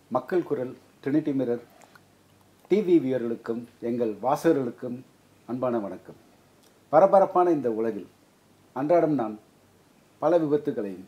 மக்கள் குரல் Trinity mirror TV வியர்களுக்கும் எங்கள் வாசகர்களுக்கும் அன்பான வணக்கம் பரபரப்பான இந்த உலகில் அன்றாடம் நான் பல விபத்துகளையும்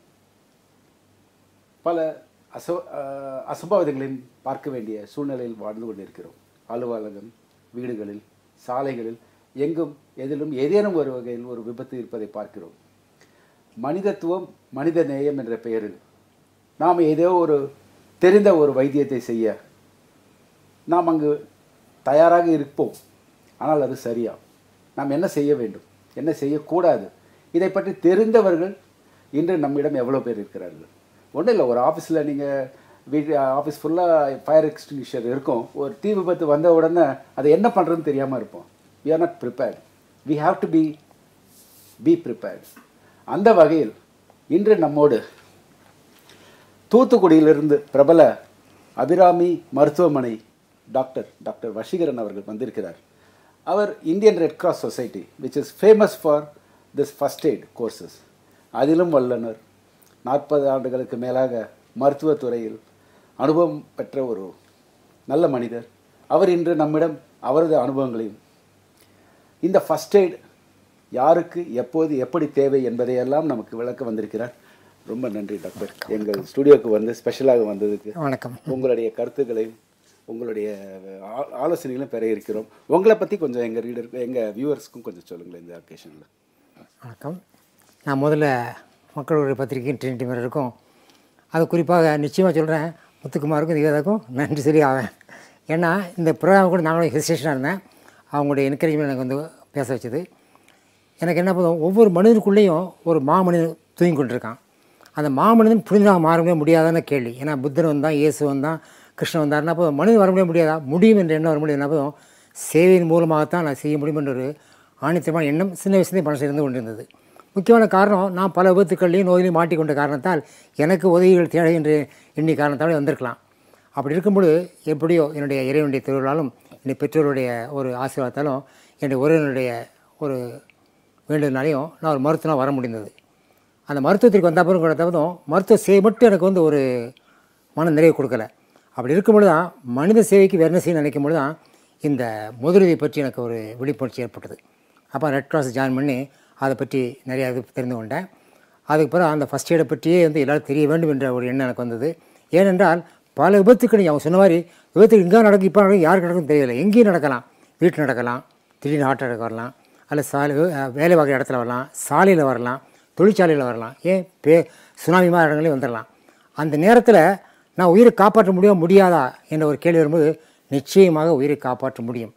பல அச அஹ் அசம்பாவிதங்களையும் பார்க்க வேண்டிய சூழ்நிலையில் வாழ்ந்து கொண்டிருக்கிறோம் அலுவலகம் வீடுகளில் சாலைகளில் எங்கும் எதிலும் ஏதேனும் ஒரு வகையில் ஒரு விபத்து இருப்பதை பார்க்கிறோம் மனிதத்துவம் மனித நேயம் என்ற பெயரில் நாம் ஏதோ ஒரு தெரிந்த ஒரு வைத்தியத்தை செய்ய நாம் அங்கு தயாராக இருப்போம் ஆனால் அது சரியா நாம் என்ன செய்ய வேண்டும் என்ன செய்யக்கூடாது இதை பற்றி தெரிந்தவர்கள் இன்று நம்மிடம் எவ்வளோ பேர் இருக்கிறார்கள் ஒன்றும் இல்லை ஒரு ஆஃபீஸில் நீங்கள் வீட்டு ஆஃபீஸ் ஃபுல்லாக ஃபயர் எக்ஸ்டிங்ஷர் இருக்கும் ஒரு தீ விபத்து வந்த உடனே அதை என்ன பண்ணுறதுன்னு தெரியாமல் இருப்போம் we are not prepared we have to be be prepared அந்த வகையில் இன்று நம்மோடு தூத்துக்குடியிலிருந்து பிரபல அபிராமி மருத்துவமனை டாக்டர் டாக்டர் வஷீகரன் அவர்கள் வந்திருக்கிறார் அவர் Indian red cross society which is famous for this first aid courses அதிலும் வல்லுனர் நாற்பது ஆண்டுகளுக்கு மேலாக மருத்துவத் துறையில் அனுபவம் பெற்ற ஒரு நல்ல மனிதர் அவர் இன்று நம்மிடம் அவரது அனுபவங்களையும் இந்த ஃபஸ்ட் எய்ட் யாருக்கு எப்போது எப்படி தேவை என்பதையெல்லாம் நமக்கு விளக்க வந்திருக்கிறார் ரொம்ப நன்றி டாக்டர் எங்கள் ஸ்டுடியோக்கு வந்து ஸ்பெஷலாக வந்ததுக்கு வணக்கம் உங்களுடைய கருத்துக்களையும் உங்களுடைய ஆ- ஆலோசனைகளையும் பெற இருக்கிறோம் உங்களை பற்றி கொஞ்சம் எங்கள் ரீடருக்கு எங்கள் வியூவர்ஸ்க்கும் கொஞ்சம் சொல்லுங்களேன் இந்த அக்கேஷனில் வணக்கம் நான் முதல்ல மக்களுடைய பத்திரிகை ட்ரினிட்டி மேலே இருக்கும் அது குறிப்பாக நிச்சயமாக சொல்கிறேன் முத்துக்குமாருக்கும் திவேதாக்கும் நன்றி சொல்லி ஆவேன் ஏன்னா இந்த ப்ரோக்ராம் கூட நாங்களும் ஹெசிடேஷனாக இருந்தேன் அவங்களுடைய என்கரேஜ்மெண்ட் எனக்கு வந்து பேச வச்சது எனக்கு என்ன போதும் ஒவ்வொரு மனிதனுக்குள்ளேயும் ஒரு மாமனிதன் தூங்கி கொண்டிருக்கான் அந்த மாமனிதன் புனிதமாக மாறவே முடியாதான கேள்வி ஏன்னா புத்தன் வந்தான் இயேசு வந்தான் கிருஷ்ணன் வந்தார்னா அப்போ மனிதன் வர முடியாதா முடியும் என்ற எண்ணம் வர முடியும் என்ன போதும் சேவையின் மூலமாகத்தான் நான் செய்ய முடியும் என்ற ஒரு ஆணித்தரமான எண்ணம் சின்ன வயசுலேயே மனசில் இருந்து கொண்டிருந்தது முக்கியமான காரணம் நான் பல விபத்துக்கள்லையும் நோயிலையும் மாட்டிக்கொண்ட காரணத்தால் எனக்கு உதவிகள் தேவை என்று எண்ணி காரணத்தாலே வந்திருக்கலாம் அப்படி இருக்கும்பொழுது எப்படியோ என்னுடைய இறைவனுடைய திருவிழாலும் என்னுடைய பெற்றோருடைய ஒரு ஆசீர்வாதத்தாலும் என்னுடைய உறவினருடைய ஒரு வேண்டுதனாலையும் நான் ஒரு மருத்துவனாக வர முடிந்தது அந்த மருத்துவத்திற்கு வந்த அப்புறம் கூட தவிர்த்தும் மருத்துவ சேவை மட்டும் எனக்கு வந்து ஒரு மன நிறைவு கொடுக்கல அப்படி இருக்கும்பொழுது தான் மனித சேவைக்கு வேறு என்ன செய்ய நினைக்கும் பொழுது தான் இந்த முதலுதவி பற்றி எனக்கு ஒரு விழிப்புணர்ச்சி ஏற்பட்டது அப்போ ரெட் கிராஸ் ஜாயின் பண்ணி அதை பற்றி நிறையா இது தெரிந்து கொண்டேன் அதுக்கு பிறகு அந்த ஃபஸ்ட் எய்டை பற்றியே வந்து எல்லாரும் தெரிய வேண்டும் என்ற ஒரு எண்ணம் எனக்கு வந்தது ஏனென்றால் பல விபத்துக்கள் அவங்க சொன்ன மாதிரி விபத்து இங்கே நடக்கும் இப்போ நடக்கும் யாருக்கு நடக்கும் தெரியல எங்கேயும் நடக்கலாம் வீட்டில் நடக்கலாம் திடீர்னு ஹார்ட் அட்டாக் வரலாம் அல்ல சாலை அஹ், வேலை பார்க்குற இடத்துல வரலாம் சாலையில் வரலாம் தொழிற்சாலையில் வரலாம் ஏன் பே சுனாமி மாதிரி இடங்களையும் வந்துடலாம் அந்த நேரத்தில் நான் உயிரை காப்பாற்ற முடியுமா முடியாதா என்ற ஒரு கேள்வி வரும்போது நிச்சயமாக உயிரை காப்பாற்ற முடியும்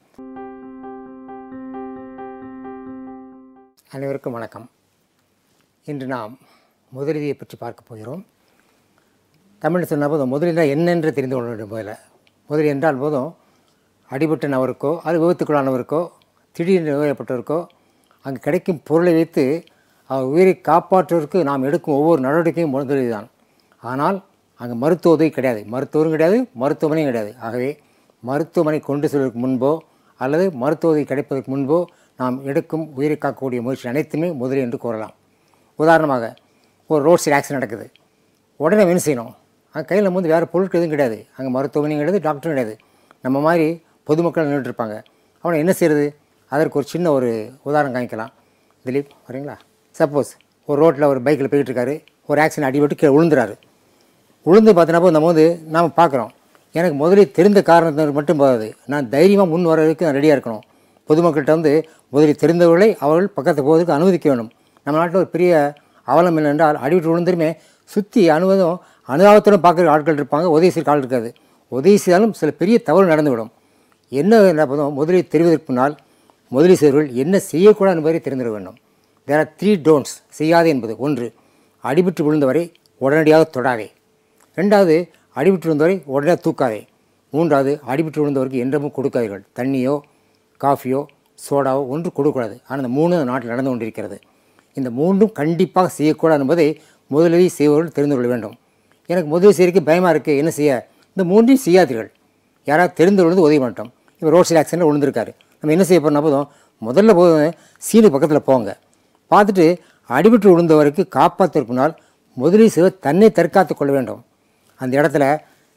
அனைவருக்கும் வணக்கம் இன்று நாம் முதலுதவியை பற்றி பார்க்க போகிறோம் தமிழ் சொன்ன போதும் முதலில் என்னென்று தெரிந்து கொள்ள வேண்டும் முதல்ல முதல் என்றால் போதும் அடிபட்ட நபருக்கோ அது விபத்துக்குள்ளானவருக்கோ திடீரென்று நோயப்பட்டவருக்கோ அங்கே கிடைக்கும் பொருளை வைத்து அவர் உயிரை காப்பாற்றுவதற்கு நாம் எடுக்கும் ஒவ்வொரு நடவடிக்கையும் முதலுதவி தான் ஆனால் அங்கே மருத்துவ உதவி கிடையாது மருத்துவரும் கிடையாது மருத்துவமனையும் கிடையாது ஆகவே மருத்துவமனை கொண்டு செல்வதற்கு முன்போ அல்லது மருத்துவ உதவி கிடைப்பதற்கு முன்போ நாம் எடுக்கும் உயிரை காக்கக்கூடிய முயற்சி அனைத்துமே முதலி என்று கூறலாம் உதாரணமாக ஒரு ரோட் சைடு ஆக்சிடென்ட் நடக்குது உடனே என்ன செய்யணும் அங்கே கையில் நம்ம வந்து வேறு பொருட்கள் எதுவும் கிடையாது அங்கே மருத்துவமனையும் கிடையாது டாக்டரும் கிடையாது நம்ம மாதிரி பொதுமக்கள் நின்றுட்டு இருப்பாங்க அவனை என்ன செய்கிறது அதற்கு ஒரு சின்ன ஒரு உதாரணம் காமிக்கலாம் திலீப் வரீங்களா சப்போஸ் ஒரு ரோட்டில் ஒரு பைக்கில் போய்கிட்டு இருக்காரு ஒரு ஆக்சிடென்ட் அடிபட்டு கீழே விழுந்துறாரு உளுந்து பார்த்தனப்போ நம்ம வந்து நாம் பார்க்குறோம் எனக்கு முதலில் தெரிந்த காரணத்தினர் மட்டும் போதாது நான் தைரியமாக முன் வர்றதுக்கு நான் ரெடியாக இருக்கணும் பொதுமக்கள்கிட்ட வந்து முதலில் தெரிந்தவர்களை அவர்கள் பக்கத்தில் போவதற்கு அனுமதிக்க வேண்டும் நம்ம நாட்டில் ஒரு பெரிய அவலம் என்னென்றால் அடிவிட்டு விழுந்துருமே சுற்றி அனுபவம் அனுதாபத்துடன் பார்க்குற ஆட்கள் இருப்பாங்க உதவி செய்ய ஆள் இருக்காது உதவி செய்தாலும் சில பெரிய தவறு நடந்துவிடும் என்ன என்ன போதும் முதலில் தெரிவதற்கு முன்னால் முதலீடு செய்வர்கள் என்ன செய்யக்கூடாது என்பதை தெரிந்திட வேண்டும் தேர் ஆர் த்ரீ டோன்ட்ஸ் செய்யாதே என்பது ஒன்று அடிபட்டு விழுந்தவரை உடனடியாக தொடாதே ரெண்டாவது அடிபட்டு விழுந்தவரை உடனே தூக்காதே மூன்றாவது அடிபட்டு விழுந்தவருக்கு என்றமும் கொடுக்காதீர்கள் தண்ணியோ காஃபியோ சோடாவோ ஒன்று கொடுக்கக்கூடாது ஆனால் இந்த மூணு நாட்டில் நடந்து கொண்டிருக்கிறது இந்த மூன்றும் கண்டிப்பாக செய்யக்கூடாது என்பதை முதலுதவி செய்பவர்கள் தெரிந்து கொள்ள வேண்டும் எனக்கு முதலுதவி செய்யறதுக்கு பயமாக இருக்குது என்ன செய்ய இந்த மூன்றையும் செய்யாதீர்கள் யாராவது தெரிந்து விழுந்து உதவி பண்ணிட்டோம் இப்போ ரோட் சைடு ஆக்சிடென்ட் விழுந்திருக்காரு நம்ம என்ன செய்ய போகிறோம் போதும் முதல்ல போதும் சீனு பக்கத்தில் போங்க பார்த்துட்டு அடிபட்டு விழுந்தவருக்கு காப்பாற்றுவதற்கு முன்னால் முதலீடு செய்வர் தன்னை தற்காத்துக் கொள்ள வேண்டும் அந்த இடத்துல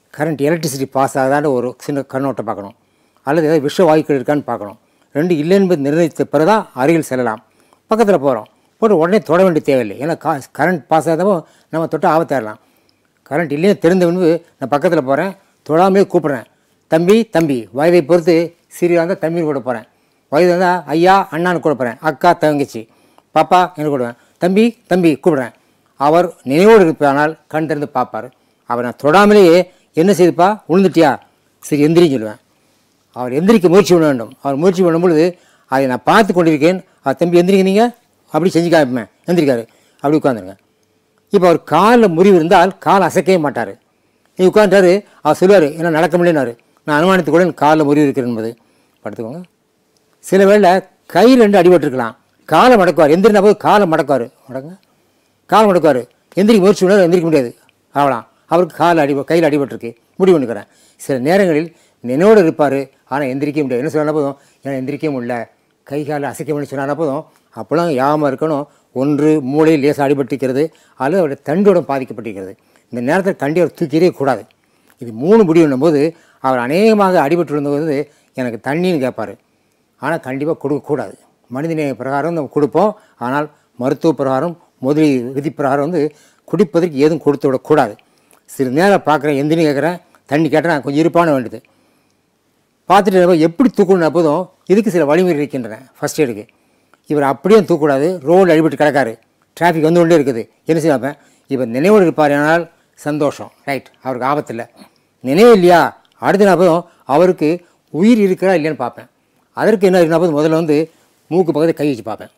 கரண்ட் எலக்ட்ரிசிட்டி பாஸ் ஆகுதான்னு ஒரு சின்ன கண்ணோட்டம் பார்க்கணும் அல்லது ஏதாவது விஷ வாயுக்கள் இருக்கான்னு பார்க்கணும் ரெண்டு இல்லை என்பது நிர்ணயித்த பிறகு தான் அருகில் செல்லலாம் பக்கத்தில் போகிறோம் போட்டு உடனே தொட வேண்டிய தேவையில்லை ஏன்னா கா கரண்ட் பாஸ் ஆகாதவோ நம்ம தொட்டு ஆபத்தாயிடலாம் கரண்ட் இல்லைன்னு தெரிந்த பின்பு நான் பக்கத்தில் போகிறேன் தொடாமே கூப்பிட்றேன் தம்பி தம்பி வயதை பொறுத்து சிறியா இருந்தால் தம்பின்னு கூட போகிறேன் வயது இருந்தால் ஐயா அண்ணான்னு கூட போகிறேன் அக்கா தங்கச்சி பாப்பா என்று கூடுவேன் தம்பி தம்பி கூப்பிடுறேன் அவர் நினைவோடு இருப்பானால் கண் திறந்து பார்ப்பார் அவர் நான் தொடாமலேயே என்ன செய்துப்பா விழுந்துட்டியா சரி எந்திரின்னு சொல்லுவேன் அவர் எந்திரிக்க முயற்சி பண்ண வேண்டும் அவர் முயற்சி பண்ணும் பொழுது அதை நான் பார்த்து கொண்டிருக்கேன் அவர் தம்பி எந்திரிங்க நீங்கள் அப்படி செஞ்சு காமிப்பேன் எந்திரிக்காரு அப்படி உட்காந்துருங்க இப்போ அவர் காலில் முறிவு இருந்தால் கால் அசைக்கவே மாட்டார் நீ உட்காந்துட்டாரு அவர் சொல்லுவார் என்ன நடக்க முடியலனாரு நான் அனுமானித்து கூட எனக்கு காலில் முறிவு இருக்கிறேன் என்பது படுத்துக்கோங்க சில வேளை கை ரெண்டு அடிபட்டிருக்கலாம் காலை மடக்குவார் எந்திரினா போது காலை மடக்குவார் மடங்க காலை மடக்குவார் எந்திரிக்க முயற்சி பண்ணால் எந்திரிக்க முடியாது ஆகலாம் அவருக்கு கால் அடி கையில் அடிபட்டிருக்கு முடிவு பண்ணிக்கிறேன் சில நேரங்களில் நினைவோடு இருப்பார் ஆனால் எந்திரிக்க முடியாது என்ன சொன்னால் போதும் ஏன்னா எந்திரிக்க முடியல கை கால் அசைக்க முடியும் சொன்னால் போதும் அப்போலாம் யாமல் இருக்கணும் ஒன்று மூளையில் லேசாக அடிபட்டிருக்கிறது அல்லது அவருடைய தண்டோடம் பாதிக்கப்பட்டிருக்கிறது இந்த நேரத்தில் கண்டி அவர் தூக்கிடவே கூடாது இது மூணு முடிவுன்னும் போது அவர் அநேகமாக அடிபட்டு இருந்தபோது எனக்கு தண்ணின்னு கேட்பார் ஆனால் கண்டிப்பாக கொடுக்கக்கூடாது மனிதநேய பிரகாரம் நம்ம கொடுப்போம் ஆனால் மருத்துவ பிரகாரம் முதலி விதி பிரகாரம் வந்து குடிப்பதற்கு எதுவும் கொடுத்து விடக்கூடாது சிறு நேரம் பார்க்குறேன் எந்தினு கேட்குறேன் தண்ணி கேட்டேன் கொஞ்சம் இருப்பான வேண்டியது பார்த்துட்டு நம்ம எப்படி தூக்கணும் போதும் இதுக்கு சில வழிமுறை இருக்கின்றன ஃபஸ்ட் எய்டுக்கு இவர் அப்படியே தூக்கக்கூடாது ரோடு அடிபட்டு கிடக்காரு டிராஃபிக் வந்து கொண்டே இருக்குது என்ன செய்வாப்பேன் இவர் நினைவோடு இருப்பார் ஆனால் சந்தோஷம் ரைட் அவருக்கு ஆபத்தில் நினைவு இல்லையா அடுத்த நாள் போதும் அவருக்கு உயிர் இருக்கிறா இல்லையான்னு பார்ப்பேன் அதற்கு என்ன இருந்தால் போதும் முதல்ல வந்து மூக்கு பக்கத்தில் கை வச்சு பார்ப்பேன்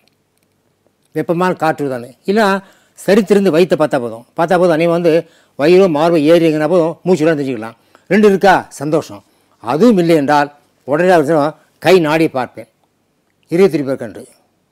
வெப்பமான காற்று தானே இல்லை சரி திறந்து வயிற்றை பார்த்தா போதும் பார்த்தா போதும் அனைவன் வந்து வயிறோ மார்போ ஏறிங்கன்னா போதும் மூச்சு விட தெரிஞ்சுக்கலாம் ரெண்டு இருக்கா சந்தோஷம் அதுவும் இல்லை என்றால் உடனே அவர் சொல்லுவான், கை நாடி பார்ப்பேன் இருபத்தி பேர் கன்று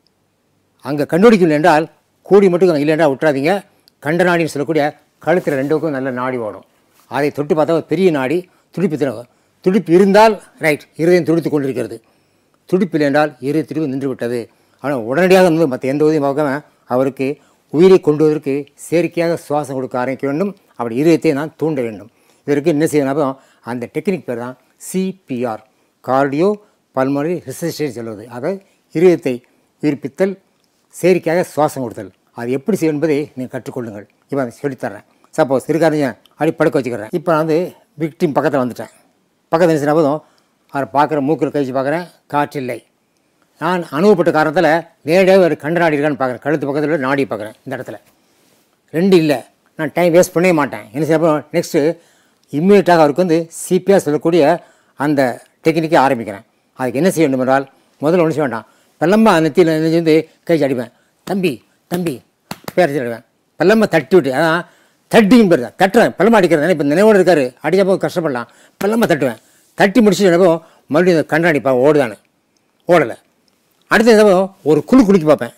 அங்கே கண்டுபிடிக்கல என்றால் கூடி மட்டும் இல்லை என்றால் விட்டுறாதீங்க கண்ட நாடின்னு சொல்லக்கூடிய கழுத்தில் ரெண்டுக்கும் நல்ல நாடி ஓடும் அதை தொட்டு பார்த்தா ஒரு பெரிய நாடி துடிப்பு திறகும் துடிப்பு இருந்தால் ரைட் இருதயம் துடித்து கொண்டிருக்கிறது துடிப்பில் என்றால் இரு துடிப்பு நின்று விட்டது ஆனால் உடனடியாக வந்து மற்ற எந்த உதவியும் பார்க்காம அவருக்கு உயிரை கொண்டு வருவதற்கு செயற்கையாக சுவாசம் கொடுக்க ஆரம்பிக்க வேண்டும் அப்படி இருதயத்தை நான் தூண்ட வேண்டும் இதற்கு என்ன செய்யணும் அந்த டெக்னிக் பேர் தான் சிபிஆர் கார்டியோ பல்மொழி ரிசஸ்டேட் சொல்வது அதாவது இருதயத்தை உயிர்ப்பித்தல் செயற்கையாக சுவாசம் கொடுத்தல் அது எப்படி செய்யும் என்பதை நீங்கள் கற்றுக்கொள்ளுங்கள் இப்போ அதை சொல்லித்தரேன் சப்போஸ் இருக்காருங்க அடி படுக்க வச்சுக்கிறேன் இப்போ நான் வந்து விக்டிம் பக்கத்தில் வந்துட்டேன் பக்கத்தில் இருந்துச்சுன்னா போதும் அவரை பார்க்குற மூக்கில் கழிச்சு பார்க்குறேன் காற்றில்லை நான் அனுபவப்பட்ட காரணத்தில் நேரடியாக ஒரு கண்ட நாடி இருக்கான்னு பார்க்குறேன் கழுத்து பக்கத்தில் உள்ள நாடி பார்க்குறேன் இந்த இடத்துல ரெண்டு இல்லை நான் டைம் வேஸ்ட் பண்ணவே மாட்டேன் என்ன செய்ய நெக்ஸ்ட்டு இம்மீடியட்டாக அவருக்கு வந்து சிபிஆர் சொல்லக்கூடிய அந்த டெக்னிக்கை ஆரம்பிக்கிறேன் அதுக்கு என்ன செய்ய வேண்டும் என்றால் முதல்ல ஒன்று செய்ய வேண்டாம் பெல்லம்மா நெத்தியில் நெஞ்சு வந்து கழிச்சு அடிப்பேன் தம்பி தம்பி பேர் அடிப்பேன் பெல்லம்மா தட்டி விட்டு அதான் தட்டியும் பேர் தான் தட்டுறேன் பெல்லம்மா அடிக்கிறேன் இப்போ நினைவோடு இருக்காரு அடிச்சா போது கஷ்டப்படலாம் பெல்லம்மா தட்டுவேன் தட்டி முடிச்சுட்டு எனப்போ மறுபடியும் இந்த கண்ணாடி பா ஓடுதானே ஓடலை அடுத்த தடவை ஒரு குழு குளிக்க பார்ப்பேன்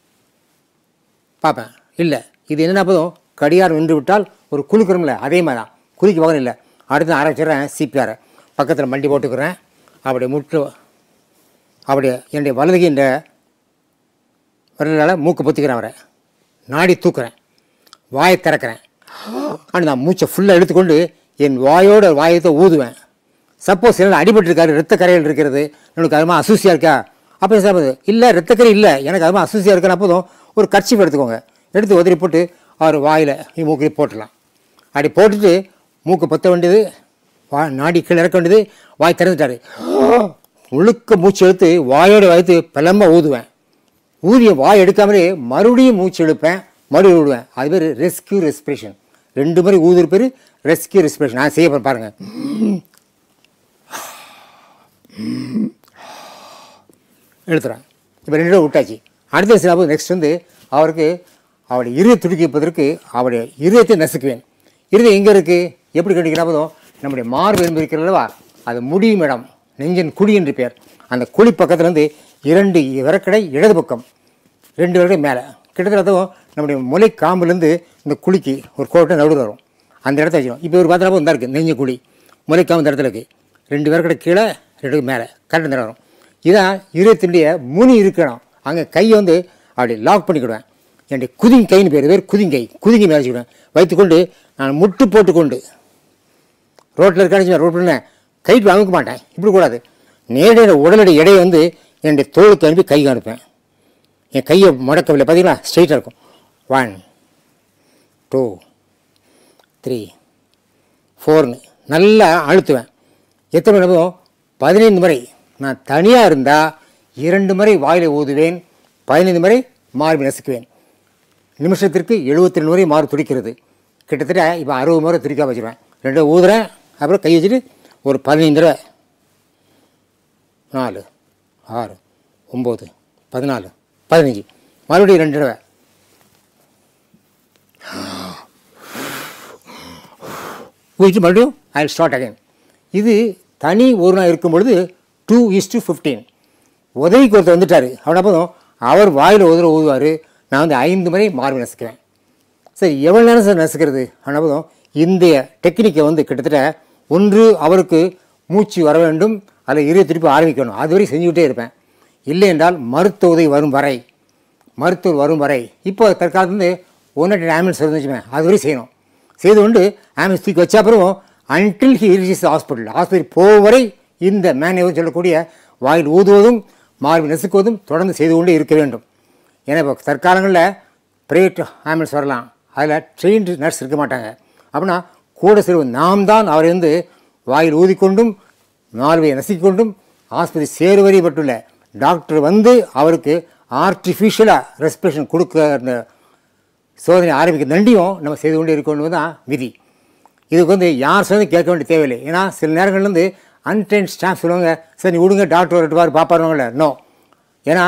பார்ப்பேன் இல்லை இது என்னென்ன போதும் கடிகாரம் நின்று விட்டால் ஒரு குலுக்கிறோம்ல அதே மாதிரி தான் குளிக்க பார்க்கணும் இல்லை அடுத்து ஆரம்பிச்சிடுறேன் சிபிஆரை பக்கத்தில் மண்டி போட்டுக்கிறேன் அப்படி முட்டு அப்படி என்னுடைய வலதுகை இந்த விரலால் மூக்கு பொத்திக்கிறேன் அவரை நாடி தூக்குறேன் வாயை திறக்கிறேன் ஆனால் நான் மூச்சை ஃபுல்லாக எடுத்துக்கொண்டு என் வாயோட வாயத்தை ஊதுவேன் சப்போஸ் என்ன அடிபட்டிருக்காரு ரத்த கரையில் இருக்கிறது எனக்கு அதுமா அசூசியாக இருக்கா அப்போ சார் இல்லை ரத்தக்கரை இல்லை எனக்கு அதுமா அசூசியாக இருக்குன்னா போதும் ஒரு கர்ச்சிப் எடுத்துக்கோங்க எடுத்து உதறி போட்டு அவர் வாயில் மூக்கில் போட்டுடலாம் அப்படி போட்டுட்டு மூக்கு பொத்த வேண்டியது வா நாடி கீழே இறக்க வேண்டியது வாய் திறந்துட்டாரு முழுக்க மூச்சு எடுத்து வாயோட வாய்த்து பிளம்ப ஊதுவேன் ஊதிய வாய் எடுக்காமலே மறுபடியும் மூச்சு எடுப்பேன் மறுபடியும் விடுவேன் அது பேர் ரெஸ்கியூ ரெஸ்பிரேஷன் ரெண்டு மாதிரி ஊதுற பேர் ரெஸ்கியூ ரெஸ்பிரேஷன் நான் செய்ய போறேன் பாருங்க எடுத்துறேன் இப்போ ரெண்டு தடவை விட்டாச்சு அடுத்த சில நெக்ஸ்ட் வந்து அவருக்கு அவருடைய இருதய துடிக்கப்பதற்கு அவருடைய இருதயத்தை நசுக்குவேன் இருதயம் எங்கே இருக்குது எப்படி கண்டிக்கிறா போதும் நம்முடைய மார்பு எலும்பு இருக்கிறல்லவா அது முடியும் இடம் நெஞ்சன் குழி என்று பேர் அந்த குழி பக்கத்துல இருந்து இரண்டு விரக்கடை இடது பக்கம் ரெண்டு விரக்கடை மேலே கிட்டத்தட்ட அதுவும் நம்முடைய முளை காம்புலேருந்து இந்த குழிக்கு ஒரு கோட்டை நடுவில் வரும் அந்த இடத்த வச்சிடும் இப்போ ஒரு பார்த்தா தான் இருக்குது நெஞ்ச குழி முளைக்காம இந்த இடத்துல இருக்குது ரெண்டு விரக்கடை கீழே ரெண்டு மேலே கரெக்ட் இந்த வரும் இதான் இருபத்தினுடைய முனி இருக்கணும் அங்கே கையை வந்து அப்படி லாக் பண்ணிக்கிடுவேன் என்னுடைய குதிங் கைன்னு பேர் பேர் குதிங்கை குதிங்கை மேலே வச்சுக்கிடுவேன் வைத்துக்கொண்டு நான் முட்டு போட்டுக்கொண்டு ரோட்டில் இருக்கான்னு ரோட் பண்ண கைட்டு அமுக்க மாட்டேன் இப்படி கூடாது நேரடியாக உடலடி எடையை வந்து என்னுடைய தோளுக்கு அனுப்பி கை அனுப்பேன் என் கையை முடக்கவில்லை பார்த்தீங்களா ஸ்ட்ரைட்டாக இருக்கும் ஒன் டூ த்ரீ ஃபோர்னு நல்லா அழுத்துவேன் எத்தனை நிமிடம் பதினைந்து முறை நான் தனியாக இருந்தால் இரண்டு முறை வாயில் ஊதுவேன் பதினைந்து முறை மார்பை நசுக்குவேன் நிமிஷத்திற்கு எழுபத்தி ரெண்டு முறை மாறு துடிக்கிறது கிட்டத்தட்ட இப்போ அறுபது முறை துடிக்க வச்சுருவேன் ரெண்டு ஊதுறேன் அப்புறம் கை வச்சுட்டு ஒரு பதினைந்து தடவை நாலு ஆறு ஒம்பது பதினாலு பதினஞ்சு மறுபடியும் ரெண்டு தடவை ஊதிட்டு மறுபடியும் ஐ ஸ்டார்ட் அகைன் இது தனி ஒரு நாள் இருக்கும் பொழுது டூ இஸ் டு ஃபிஃப்டீன் உதவிக்கு ஒருத்தர் வந்துட்டார் அவனை போதும் அவர் வாயில் உதற ஊதுவார் நான் வந்து ஐந்து முறை மார்பு நசுக்குவேன் சரி எவ்வளோ நேரம் சார் நசுக்கிறது ஆனால் போதும் இந்த டெக்னிக்கை வந்து கிட்டத்தட்ட ஒன்று அவருக்கு மூச்சு வர வேண்டும் அதில் இரு திருப்பி ஆரம்பிக்கணும் அதுவரை செஞ்சுக்கிட்டே இருப்பேன் இல்லை என்றால் மருத்துவ உதவி வரும் வரை மருத்துவர் வரும் வரை இப்போ தற்காலத்து வந்து ஒன்று ஆம்புலன்ஸ் இருந்துச்சுமே அதுவரை செய்யணும் செய்து கொண்டு ஆம்புலன்ஸ் தூக்கி வச்ச அப்புறம் until he reaches hospital hospital போகும் வரை இந்த மேனேவர் சொல்லக்கூடிய வாயில் ஊதுவதும் மார்பு நசுக்குவதும் தொடர்ந்து செய்து கொண்டே இருக்க வேண்டும் ஏன்னா இப்போ தற்காலங்களில் ப்ரைவேட் ஆம்புலன்ஸ் வரலாம் அதில் ட்ரெயின்டு நர்ஸ் இருக்க மாட்டாங்க அப்படின்னா கூட சிறு நாம் தான் அவரை வந்து வாயில் ஊதிக்கொண்டும் மார்பை நசுக்கிக்கொண்டும் ஆஸ்பத்திரி சேருவரை மட்டும் டாக்டர் வந்து அவருக்கு ஆர்டிஃபிஷியலாக ரெஸ்பிரேஷன் கொடுக்க அந்த சோதனை ஆரம்பிக்க நண்டியும் நம்ம செய்து கொண்டே இருக்கணும் தான் விதி இதுக்கு வந்து யார் சொல்லி கேட்க வேண்டிய தேவையில்லை ஏன்னா சில நேரங்கள்ல வந்து அன்ட்ரெயின் ஸ்டாஃப் சொல்லுவாங்க சரி நீ விடுங்க டாக்டர் வரட்டு பாரு பாப்பாருவாங்கல்ல நோ ஏன்னா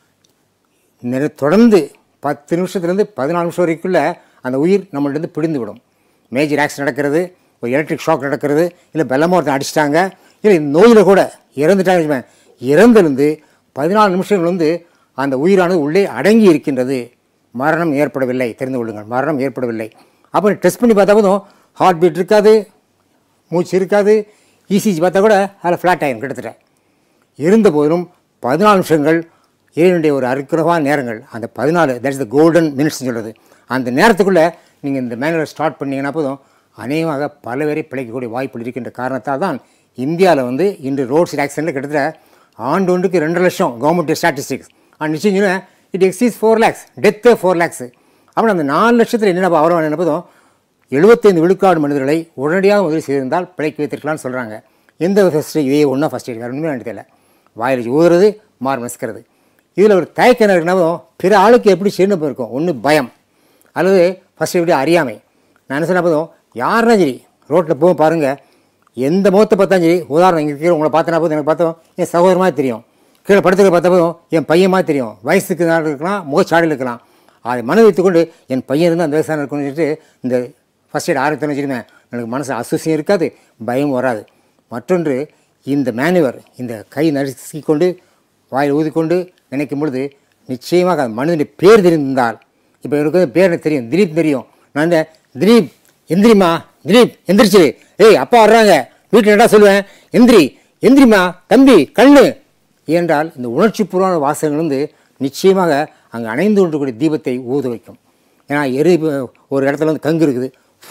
நிறை தொடர்ந்து பத்து நிமிஷத்துலேருந்து பதினாலு நிமிஷம் வரைக்குள்ள அந்த உயிர் நம்மள்ட்ட பிடிந்து விடும் மேஜர் ஆக்சிடென்ட் நடக்கிறது ஒரு எலக்ட்ரிக் ஷாக் நடக்கிறது இல்லை பெல்லமாக ஒருத்தன் அடிச்சிட்டாங்க இல்லை இந்த நோயில் கூட இறந்துட்டாங்க வச்சுக்கோங்க. இறந்திருந்து பதினாலு நிமிஷங்கள் வந்து அந்த உயிரானது உள்ளே அடங்கி இருக்கின்றது மரணம் ஏற்படவில்லை தெரிந்து கொள்ளுங்கள் மரணம் ஏற்படவில்லை அப்போ டெஸ்ட் பண்ணி பார்த்தா போதும் ஹார்ட் பீட் இருக்காது மூச்சு இருக்காது இசிஜி பார்த்தா கூட அதில் ஃப்ளாட் ஆகிடும் கிட்டத்தட்ட இருந்த போதிலும் பதினாலு நிமிஷங்கள் இறைவனுடைய ஒரு அருக்கிரமான நேரங்கள் அந்த பதினாலு தட்ஸ் த கோல்டன் மினிட்ஸ்னு சொல்கிறது அந்த நேரத்துக்குள்ளே நீங்கள் இந்த மேனுவலை ஸ்டார்ட் பண்ணீங்கன்னா போதும் அநேகமாக பல பேரை பிழைக்கக்கூடிய வாய்ப்புகள் இருக்கின்ற காரணத்தால் தான் இந்தியாவில் வந்து இன்று ரோட்ஸ் ஆக்சிடென்ட்டில் கிட்டத்தட்ட ஆண்டு ஒன்றுக்கு ரெண்டு லட்சம் கவர்மெண்ட் ஸ்டாட்டிஸ்டிக்ஸ் அண்ட் நிச்சயம் இட் எக்ஸீஸ் ஃபோர் லேக்ஸ் டெத்தே ஃபோர் லேக்ஸ் அப்புறம் அந்த நாலு லட்சத்தில் என்னென்ன அவரம் என்ன போதும் எழுபத்தைந்து விழுக்காடு மனிதர்களை உடனடியாக உதவி செய்திருந்தால் பிழைக்க வைத்திருக்கலாம்னு சொல்கிறாங்க எந்த ஃபஸ்ட்டு இதே ஒன்றா ஃபஸ்ட் எய்ட் வேறு ஒன்றுமே எனக்கு தெரியல வாயில் ஊதுறது மாறு மசிக்கிறது இதில் ஒரு தயக்கம் என்ன இருக்குன்னா பிற ஆளுக்கு எப்படி செய்யணும் இருக்கும் ஒன்று பயம் அல்லது ஃபஸ்ட்டு எப்படி அறியாமை நான் என்ன சொன்ன போதும் யாருன்னா சரி ரோட்டில் போக பாருங்கள் எந்த முகத்தை பார்த்தாலும் சரி உதாரணம் இங்கே இருக்கிற உங்களை பார்த்தனா போதும் எனக்கு பார்த்தோம் என் சகோதரமாக தெரியும் கீழே படுத்துக்க பார்த்த போதும் என் பையன் மாதிரி தெரியும் வயசுக்கு நாள் இருக்கலாம் முகச்சாடியில் இருக்கலாம் அதை மன வைத்துக்கொண்டு என் பையன் இருந்து அந்த வயசான இருக்கணும்னு சொல்லிட்டு இந்த ஃபஸ்ட் எய்ட் ஆரம்பித்தோன்னு வச்சுருந்தேன் எனக்கு மனசு அசூசியம் இருக்காது பயம் வராது மற்றொன்று இந்த மேனுவர் இந்த கை நறுக்கி கொண்டு வாயில் ஊதிக்கொண்டு நினைக்கும் பொழுது நிச்சயமாக அந்த மனிதனுடைய பேர் தெரிந்திருந்தால் இப்போ எனக்கு வந்து பேர் எனக்கு தெரியும் திலீப் தெரியும் நான் இந்த திலீப் எந்திரிம்மா திலீப் எந்திரிச்சு ஏய் அப்பா வர்றாங்க வீட்டில் என்ன சொல்லுவேன் எந்திரி எந்திரிம்மா தம்பி கண்ணு என்றால் இந்த உணர்ச்சிபூர்வமான வாசகங்கள் வந்து நிச்சயமாக அங்கே அணைந்து கொண்டிருக்கக்கூடிய தீபத்தை ஊத வைக்கும் ஏன்னா எரி ஒரு இடத்துல வந்து கங்கு இருக்குது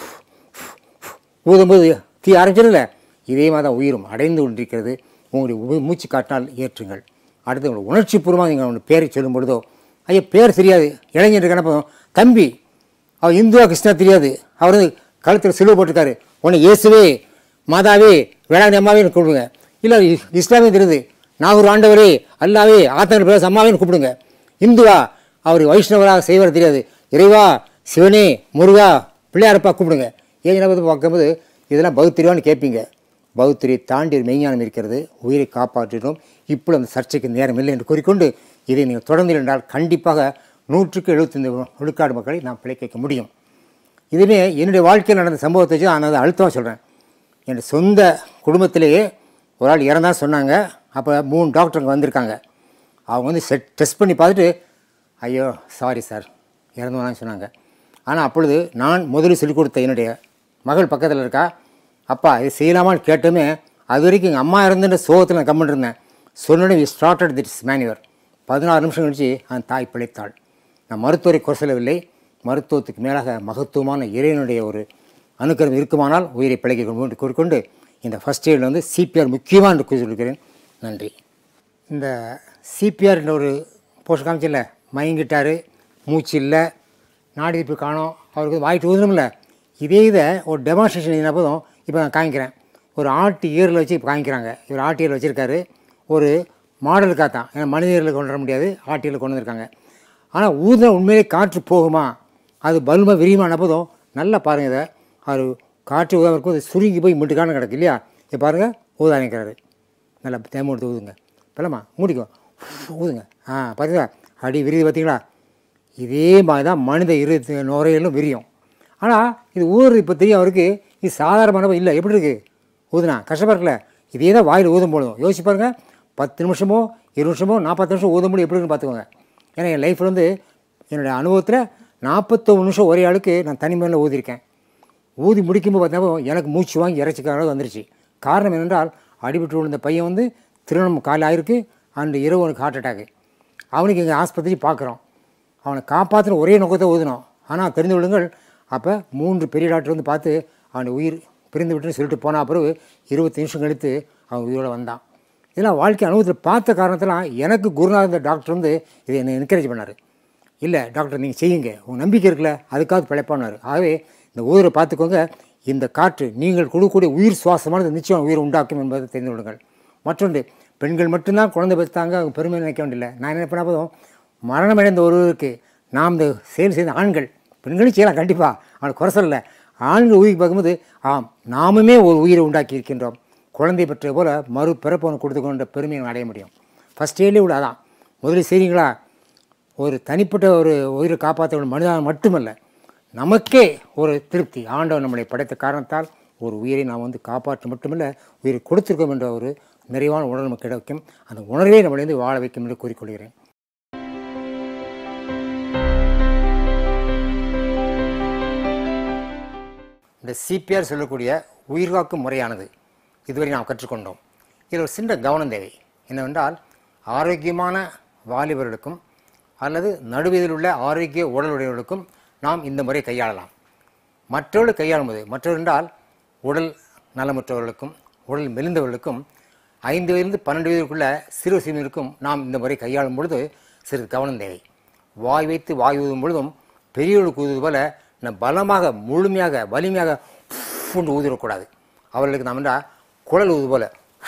ஊதும்போது தீ ஆரம்பிச்சிடல இதே மாதிரி தான் உயிரும் அடைந்து கொண்டிருக்கிறது உங்களுடைய உ- மூச்சு காட்டினால் ஏற்றுங்கள் அடுத்து உங்களுடைய உணர்ச்சி பூர்வமாக நீங்கள் அவனுடைய பேரை சொல்லும் பொழுதோ ஐயா பேர் தெரியாது இளைஞர் கணப்பதும் தம்பி அவர் இந்துவா கிருஷ்ணா தெரியாது அவர் வந்து கழுத்தில் சிலுவை போட்டிருக்காரு உன்னை இயேசுவே மாதாவே வேளாண் அம்மாவே கூப்பிடுங்க இல்லை இ- இஸ்லாமிய தெரியுது நாகூர் ஆண்டவரே அல்லாவே ஆத்தங்கர் பேச அம்மாவேன்னு கூப்பிடுங்க இந்துவா அவர் வைஷ்ணவராக செய்வார் தெரியாது இறைவா சிவனே முருகா பிள்ளையாரப்பா கூப்பிடுங்க ஏன் பார்த்து பார்க்கும்போது இதெல்லாம் பௌத்திரிவான்னு கேட்பீங்க பௌத்திரி தாண்டி ஒரு மெய்ஞானம் இருக்கிறது உயிரை காப்பாற்றினோம் இப்பொழுது அந்த சர்ச்சைக்கு நேரம் இல்லை என்று கூறிக்கொண்டு இதை நீங்கள் தொடர்ந்து என்றால் கண்டிப்பாக நூற்றுக்கு எழுபத்தைந்து விழுக்காடு மக்களை நாம் பிழைக்க வைக்க முடியும் இதுவே என்னுடைய வாழ்க்கையில் நடந்த சம்பவத்தை வச்சு நான் அதை அழுத்தமாக சொல்கிறேன் என் சொந்த குடும்பத்திலேயே ஒரு ஆள் இறந்தா சொன்னாங்க அப்போ மூணு டாக்டருங்க வந்திருக்காங்க அவங்க வந்து செட் டெஸ்ட் பண்ணி பார்த்துட்டு ஐயோ சாரி சார் இறந்து சொன்னாங்க ஆனால் அப்பொழுது நான் முதலில் சொல்லிக் கொடுத்த என்னுடைய மகள் பக்கத்தில் இருக்கா அப்பா இது செய்யலாமான்னு கேட்டுமே அது வரைக்கும் எங்கள் அம்மா இருந்துன்ற சோகத்தில் நான் கம்மிட்டு இருந்தேன் சொன்னோடனே வி ஸ்டார்டட் திஸ் மேனுவர் பதினாறு நிமிஷம் கழிச்சு அந்த தாய் பிழைத்தாள் நான் மருத்துவரை குறை சொல்லவில்லை மருத்துவத்துக்கு மேலாக மகத்துவமான இறைவனுடைய ஒரு அணுக்கரம் இருக்குமானால் உயிரை பிழைக்க கொண்டு என்று கூறிக்கொண்டு இந்த ஃபஸ்ட் எய்டில் வந்து சிபிஆர் முக்கியமாக என்று கூறி சொல்லிக்கிறேன் நன்றி இந்த சிபிஆர் என்ற ஒரு போஸ்ட் காமிச்சில்ல மயங்கிட்டார் மூச்சு இல்லை நாடி இப்போ காணோம் அவருக்கு வாயிட்டு ஊதணும்ல இதே இதை ஒரு டெமான்ஸ்ட்ரேஷன் என்ன போதும் இப்போ நான் காமிக்கிறேன் ஒரு ஆட்டு ஈரில் வச்சு இப்போ காமிக்கிறாங்க இவர் ஆட்டு ஈரில் வச்சுருக்காரு ஒரு மாடலுக்காக தான் ஏன்னா மனித ஈரலில் கொண்டு வர முடியாது ஆட்டு ஈரில் கொண்டு வந்திருக்காங்க ஆனால் ஊதுனா உண்மையிலே காற்று போகுமா அது பல்மா விரியுமான போதும் நல்லா பாருங்கள் இதை அவர் காற்று ஊதாமல் இருக்கும் அது சுருங்கி போய் மிட்டுக்கான கிடக்கு இல்லையா இப்போ பாருங்கள் ஊதா நிற்கிறாரு நல்லா தேம எடுத்து ஊதுங்க பெலமா மூடிக்கோ ஊதுங்க ஆ பார்த்தீங்களா அடி விரியுது பார்த்தீங்களா இதே மாதிரி தான் மனித இரு நுரையிலும் விரியும் ஆனால் இது ஊர் இப்போ தெரியும் அவருக்கு இது சாதாரணமான இல்லை எப்படி இருக்குது ஊதுனா கஷ்டமாக இருக்குல்ல இதே தான் வாயில் ஊதும் போதும் யோசிச்சு பாருங்க பத்து நிமிஷமோ இருபது நிமிஷமோ நாற்பது நிமிஷம் ஊதும் போது எப்படி இருக்குன்னு பார்த்துக்கோங்க ஏன்னா என் லைஃப்பில் வந்து என்னுடைய அனுபவத்தில் நாற்பத்தொன்று நிமிஷம் ஒரே ஆளுக்கு நான் தனிமையில் ஊதியிருக்கேன் ஊதி முடிக்கும்போது பார்த்தா எனக்கு மூச்சு வாங்கி இறைச்சிக்கிற அளவு வந்துருச்சு காரணம் என்னென்றால் அடிபட்டு விழுந்த பையன் வந்து திருமணம் காலை ஆயிருக்கு அன்று இரவு அவனுக்கு ஹார்ட் அட்டாக்கு அவனுக்கு எங்கள் ஆஸ்பத்திரி பார்க்குறோம் அவனை காப்பாற்றின ஒரே நோக்கத்தை ஊதினோம் ஆனால் தெரிந்து கொள்ளுங்கள் அப்போ மூன்று பெரிய டாக்டர் வந்து பார்த்து அவனை உயிர் பிரிந்து விட்டுன்னு சொல்லிட்டு போன பிறகு இருபத்தி நிமிஷம் கழித்து அவன் உயிரோட வந்தான் இதெல்லாம் வாழ்க்கை அனுபவத்தில் பார்த்த காரணத்தெல்லாம் எனக்கு குருநாத இந்த டாக்டர் வந்து இதை என்னை என்கரேஜ் பண்ணார் இல்லை டாக்டர் நீங்கள் செய்யுங்க உங்கள் நம்பிக்கை இருக்குல்ல அதுக்காவது பிழைப்பானார் ஆகவே இந்த ஊரை பார்த்துக்கோங்க இந்த காற்று நீங்கள் கொடுக்கக்கூடிய உயிர் சுவாசமானது நிச்சயம் உயிர் உண்டாக்கும் என்பதை தெரிந்து கொள்ளுங்கள் மற்றொன்று பெண்கள் மட்டும்தான் குழந்தை பெற்றாங்க அவங்க பெருமை நினைக்க வேண்டியதில்லை நான் என்ன பண்ண போதும் மரணம் அடைந்த ஒருவருக்கு நாம் இந்த செயல் செய்த ஆண்கள் பெண்களும் செய்யலாம் கண்டிப்பாக அவனுக்கு குறை சொல்லலை ஆண்கள் உயிர் பார்க்கும்போது ஆம் நாமுமே ஒரு உயிரை உண்டாக்கி இருக்கின்றோம் குழந்தை பெற்ற போல மறு பிறப்பவன் கொடுத்து கொண்ட பெருமையை நம்ம அடைய முடியும் ஃபஸ்ட் ஏலே விட அதான் முதல்ல செய்றீங்களா ஒரு தனிப்பட்ட ஒரு உயிரை காப்பாற்ற ஒரு மனிதன் மட்டுமல்ல நமக்கே ஒரு திருப்தி ஆண்டவன் நம்மளை படைத்த காரணத்தால் ஒரு உயிரை நாம் வந்து காப்பாற்ற மட்டுமல்ல உயிரை கொடுத்திருக்கோம் என்ற ஒரு நிறைவான உணர்வு நமக்கு கிடைக்கும் அந்த உணர்வே நம்மளை வந்து வாழ வைக்கும் என்று கூறிக்கொள்கிறேன் இந்த சிபிஆர் சொல்லக்கூடிய உயிர்காக்கும் முறையானது இதுவரை நாம் கற்றுக்கொண்டோம் இதில் ஒரு சின்ன கவனம் தேவை என்னவென்றால் ஆரோக்கியமான வாலிபர்களுக்கும் அல்லது நடுவயதில் உள்ள ஆரோக்கிய உடலுடையவர்களுக்கும் நாம் இந்த முறை கையாளலாம் மற்றவர்கள் கையாளும் போது மற்றவர் என்றால் உடல் நலமற்றவர்களுக்கும் உடல் மெலிந்தவர்களுக்கும் ஐந்து வயதிலிருந்து பன்னெண்டு வயதுக்குள்ள சிறு சிறுமிகளுக்கும் நாம் இந்த முறை கையாளும் பொழுது சிறிது கவனம் தேவை வாய் வைத்து வாய் ஊதும் பொழுதும் பெரியவர்களுக்கு ஊதுவது போல நம் பலமாக முழுமையாக வலிமையாக என்று ஊதிடக்கூடாது அவர்களுக்கு நாம் என்றால் குழல் ஊது போல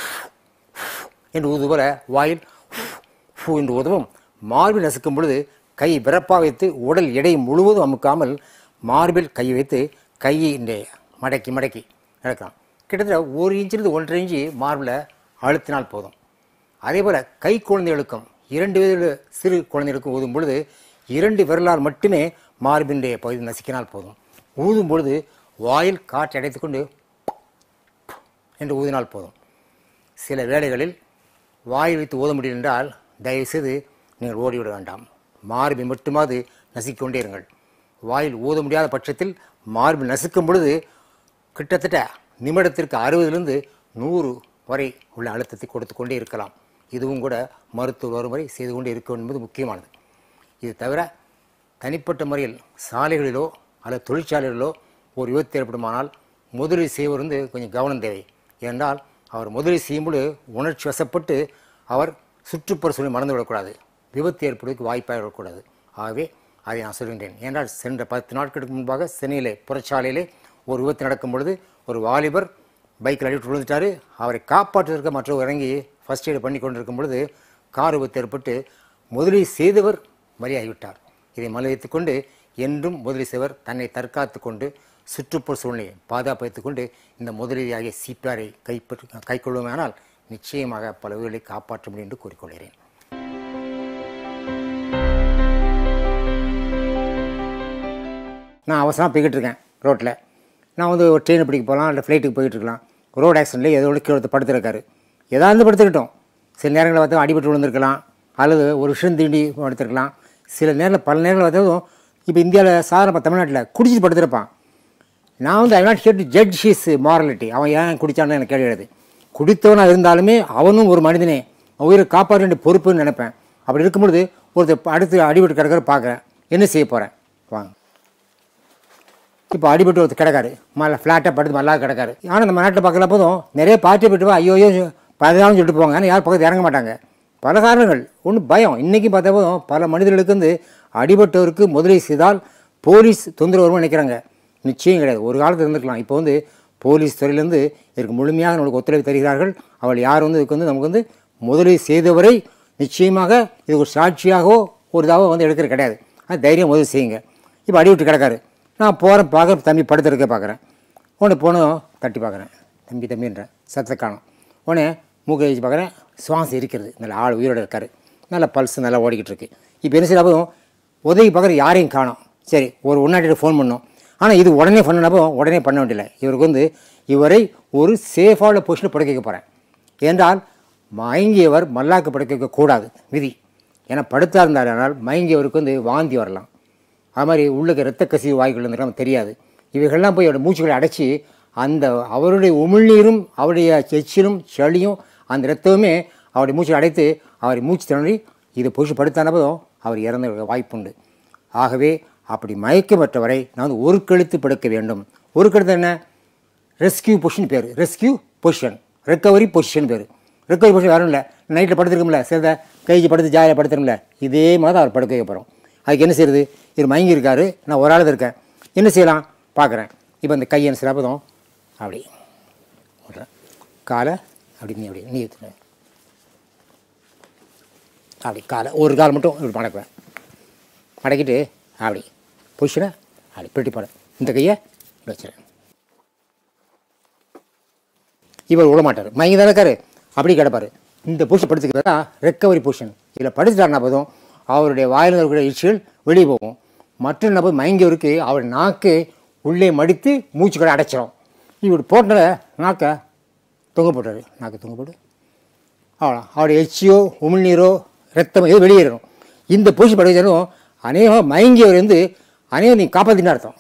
என்று ஊது போல வாயில் ஃபூ என்று ஊதவும் மார்பில் நசுக்கும் பொழுது கை விரப்பாக வைத்து உடல் எடை முழுவதும் அமுக்காமல் மார்பில் கை வைத்து கையை இந்த மடக்கி மடக்கி நடக்கலாம் கிட்டத்தட்ட ஒரு இன்ச்சிலிருந்து ஒன்றரை இன்ச்சு மார்பில் அழுத்தினால் போதும் அதே போல் கை குழந்தைகளுக்கும் இரண்டு வயது சிறு குழந்தைகளுக்கும் ஊதும் பொழுது இரண்டு விரலால் மட்டுமே மார்பினுடைய பகுதி நசுக்கினால் போதும் ஊதும் பொழுது வாயில் காற்றை அடைத்துக்கொண்டு என்று ஊதினால் போதும் சில வேளைகளில் வாய் வைத்து ஊத முடியும் என்றால் தயவுசெய்து நீங்கள் ஓடிவிட வேண்டாம் மார்பை மட்டுமாவது நசுக்கிக் இருங்கள் வாயில் ஊத முடியாத பட்சத்தில் மார்பில் நசுக்கும் பொழுது கிட்டத்தட்ட நிமிடத்திற்கு அறுபதிலிருந்து நூறு வரை உள்ள அழுத்தத்தை கொடுத்து கொண்டே இருக்கலாம் இதுவும் கூட மருத்துவர் வரும் வரை செய்து கொண்டே இருக்க வேண்டும் என்பது முக்கியமானது இது தவிர தனிப்பட்ட முறையில் சாலைகளிலோ அல்லது தொழிற்சாலைகளிலோ ஒரு விபத்து ஏற்படுமானால் முதலீடு செய்வர் வந்து கொஞ்சம் கவனம் தேவை ஏனென்றால் அவர் முதலீடு செய்யும்போது உணர்ச்சி வசப்பட்டு அவர் சுற்றுப்புற சூழலை மறந்து விடக்கூடாது விபத்து ஏற்படுவதற்கு வாய்ப்பாக விடக்கூடாது ஆகவே அதை நான் சொல்கின்றேன் ஏனென்றால் சென்ற பத்து நாட்களுக்கு முன்பாக சென்னையிலே புறச்சாலையிலே ஒரு விபத்து நடக்கும் பொழுது ஒரு வாலிபர் பைக்கில் அடிவிட்டு விழுந்துட்டாரு அவரை காப்பாற்றுவதற்கு மற்றவர் இறங்கி ஃபர்ஸ்ட் எய்டு பண்ணி கொண்டிருக்கும் பொழுது கார் விபத்து ஏற்பட்டு முதலீடு செய்தவர் பலியாகிவிட்டார் இதை மனதில் கொண்டு என்றும் முதலீடு செய்வர் தன்னை தற்காத்து கொண்டு சுற்றுப்புற சூழ்நிலையை பாதுகாப்பு வைத்துக் கொண்டு இந்த முதலீதியாகிய சிபிஆரை கைப்பற்று கைக்கொள்ளுமானால் நிச்சயமாக பல உயிர்களை காப்பாற்ற முடியும் என்று கூறிக்கொள்கிறேன் நான் அவசரமாக போய்கிட்டு இருக்கேன் ரோட்டில் நான் வந்து ஒரு ட்ரெயினை பிடிக்க போகலாம் இல்லை ஃப்ளைட்டுக்கு போயிட்டு இருக்கலாம் ரோடு ஆக்சிடென்ட்லேயே ஏதோ கீழே ஒருத்தர் படுத்திருக்காரு ஏதாவது படுத்துக்கிட்டோம் சில நேரங்களில் பார்த்தா அடிபட்டு விழுந்திருக்கலாம் அல்லது ஒரு விஷம் தீண்டி படுத்திருக்கலாம் சில நேரத்தில் பல நேரங்களில் பார்த்ததும் இப்போ இந்தியாவில் சாதாரண தமிழ்நாட்டில் குடிச்சிட்டு படுத்திருப்பான் நான் வந்து I not here to judge his morality அவன் ஏன் குடித்தான்னு எனக்கு கேள்வி கிடையாது குடித்தவனாக இருந்தாலுமே அவனும் ஒரு மனிதனே அவன் உயிரை காப்பாற்ற வேண்டிய பொறுப்புன்னு நினைப்பேன் அப்படி இருக்கும்பொழுது ஒருத்தர் அடுத்து அடிபட்டு கிடக்கிற பார்க்குறேன் என்ன செய்ய போகிறேன் வாங்க இப்போ அடிபட்டு ஒருத்தர் கிடக்காரு மலை ஃப்ளாட்டாக படுத்து மல்லாக கிடக்காரு ஆனால் நம்ம நாட்டில் பார்க்கல போதும் நிறைய பார்ட்டி போயிட்டு ஐயோ ஐயோ பதினாலும் சொல்லிட்டு போவாங்க ஆனால் யாரும் பக்கத்தில் இறங்க மாட்டாங்க பல காரணங்கள் ஒன்று பயம் இன்றைக்கி பார்த்தா போதும் பல மனிதர்களுக்கு வந்து அடிபட்டவருக்கு முதலீடு செய்தால் போலீஸ் தொந்தரவு வரும்னு நினைக்கிறாங்க நிச்சயம் கிடையாது ஒரு காலத்தில் இருந்திருக்கலாம் இப்போ வந்து போலீஸ் துறையிலேருந்து இதற்கு முழுமையாக நம்மளுக்கு ஒத்துழைப்பு தருகிறார்கள் அவள் யார் வந்து இதுக்கு வந்து நமக்கு வந்து முதலீடு செய்தவரை நிச்சயமாக இது ஒரு சாட்சியாகவோ ஒரு இதாகவோ வந்து எடுக்கிறது கிடையாது அது தைரியம் முதல் செய்யுங்க இப்போ அடிவிட்டு கிடக்காரு நான் போகிறேன் பார்க்க தம்பி படுத்துருக்க பார்க்குறேன் உடனே போனோம் தட்டி பார்க்குறேன் தம்பி தம்பின்றேன் சத்தத்தை காணும் உடனே மூக்கை வச்சு பார்க்குறேன் சுவாசம் இருக்கிறது நல்ல ஆள் உயிரோடு இருக்கார் நல்ல பல்ஸ் நல்லா ஓடிக்கிட்டு இருக்கு இப்போ என்ன செய்யறப்போ உதவி பார்க்குற யாரையும் காணோம் சரி ஒரு ஒன்னாட்டிட்டு ஃபோன் பண்ணோம் ஆனால் இது உடனே பண்ணனப்போ உடனே பண்ண வேண்டியதில்லை இவருக்கு வந்து இவரை ஒரு சேஃபான பொசிஷனில் படுக்க வைக்க போகிறேன் என்றால் மயங்கியவர் மல்லாக்கு படுக்க வைக்கக்கூடாது விதி ஏன்னா படுத்தா இருந்தால் மயங்கியவருக்கு வந்து வாந்தி வரலாம் அது மாதிரி உள்ளுக்கு இரத்த கசிவு வாய்க்குள்ள இருந்து நமக்கு தெரியாது இவைகள்லாம் போய் அவருடைய மூச்சுகளை அடைச்சி அந்த அவருடைய உமிழ்நீரும் அவருடைய எச்சிலும் சளியும் அந்த இரத்தமுமே அவருடைய மூச்சை அடைத்து அவரை மூச்சு திணறி இதை பொசிச்சு படுத்தானப்பதும் அவர் இறந்த வாய்ப்புண்டு ஆகவே அப்படி மயக்கப்பட்டவரை நான் வந்து ஒரு கழுத்து படுக்க வேண்டும் ஒரு கழுத்து என்ன ரெஸ்கியூ பொசிஷன் பேர் ரெஸ்கியூ பொசிஷன் ரெக்கவரி பொசிஷன் பேர் ரெக்கவரி பொசிஷன் வேறும் இல்லை நைட்டில் படுத்துருக்கோம்ல சேர்ந்த கைக்கு படுத்து ஜாலியாக படுத்துரும்ல இதே மாதிரி தான் அவர் படுக்க வைக்க போகிறோம் அதுக்கு என்ன செய்யுது இவர் மயங்கி இருக்காரு நான் ஒரு ஆள் இருக்கேன் என்ன செய்யலாம் பார்க்குறேன் இப்போ இந்த கையை என்ன செய்யப்பதும் அப்படி விட்றேன் காலை அப்படி நீ அப்படி நீ எடுத்துரு. அப்படி காலை ஒரு கால் மட்டும் இப்படி மடக்குவேன் மடக்கிட்டு அப்படி பொசிஷனை அப்படி பெட்டி போட இந்த கையை இப்படி வச்சுறேன் இவர் விட மாட்டார் மயங்கி தானே இருக்காரு அப்படி கிடப்பார் இந்த பொசிஷன் படுத்துக்கிறதா ரெக்கவரி பொசிஷன் இதில் படுத்துட்டாருனா போதும் அவருடைய வாயில் இருக்கக்கூடிய இச்சல் வெளியே போகும் மற்ற நபர் மயங்கியவருக்கு அவர் நாக்கு உள்ளே மடித்து மூச்சுக்களை அடைச்சிடும் இவர் போட்டல நாக்கை தொங்க போட்டார் நாக்கு தொங்க போட்டு அவ்வளோ அவருடைய எச்சியோ உமிழ்நீரோ ரத்தமோ எது வெளியேறணும் இந்த பொசிஷன் படுத்தாலும் அநேகம் மயங்கியவர் வந்து அநேகம் நீ காப்பாற்றின அர்த்தம்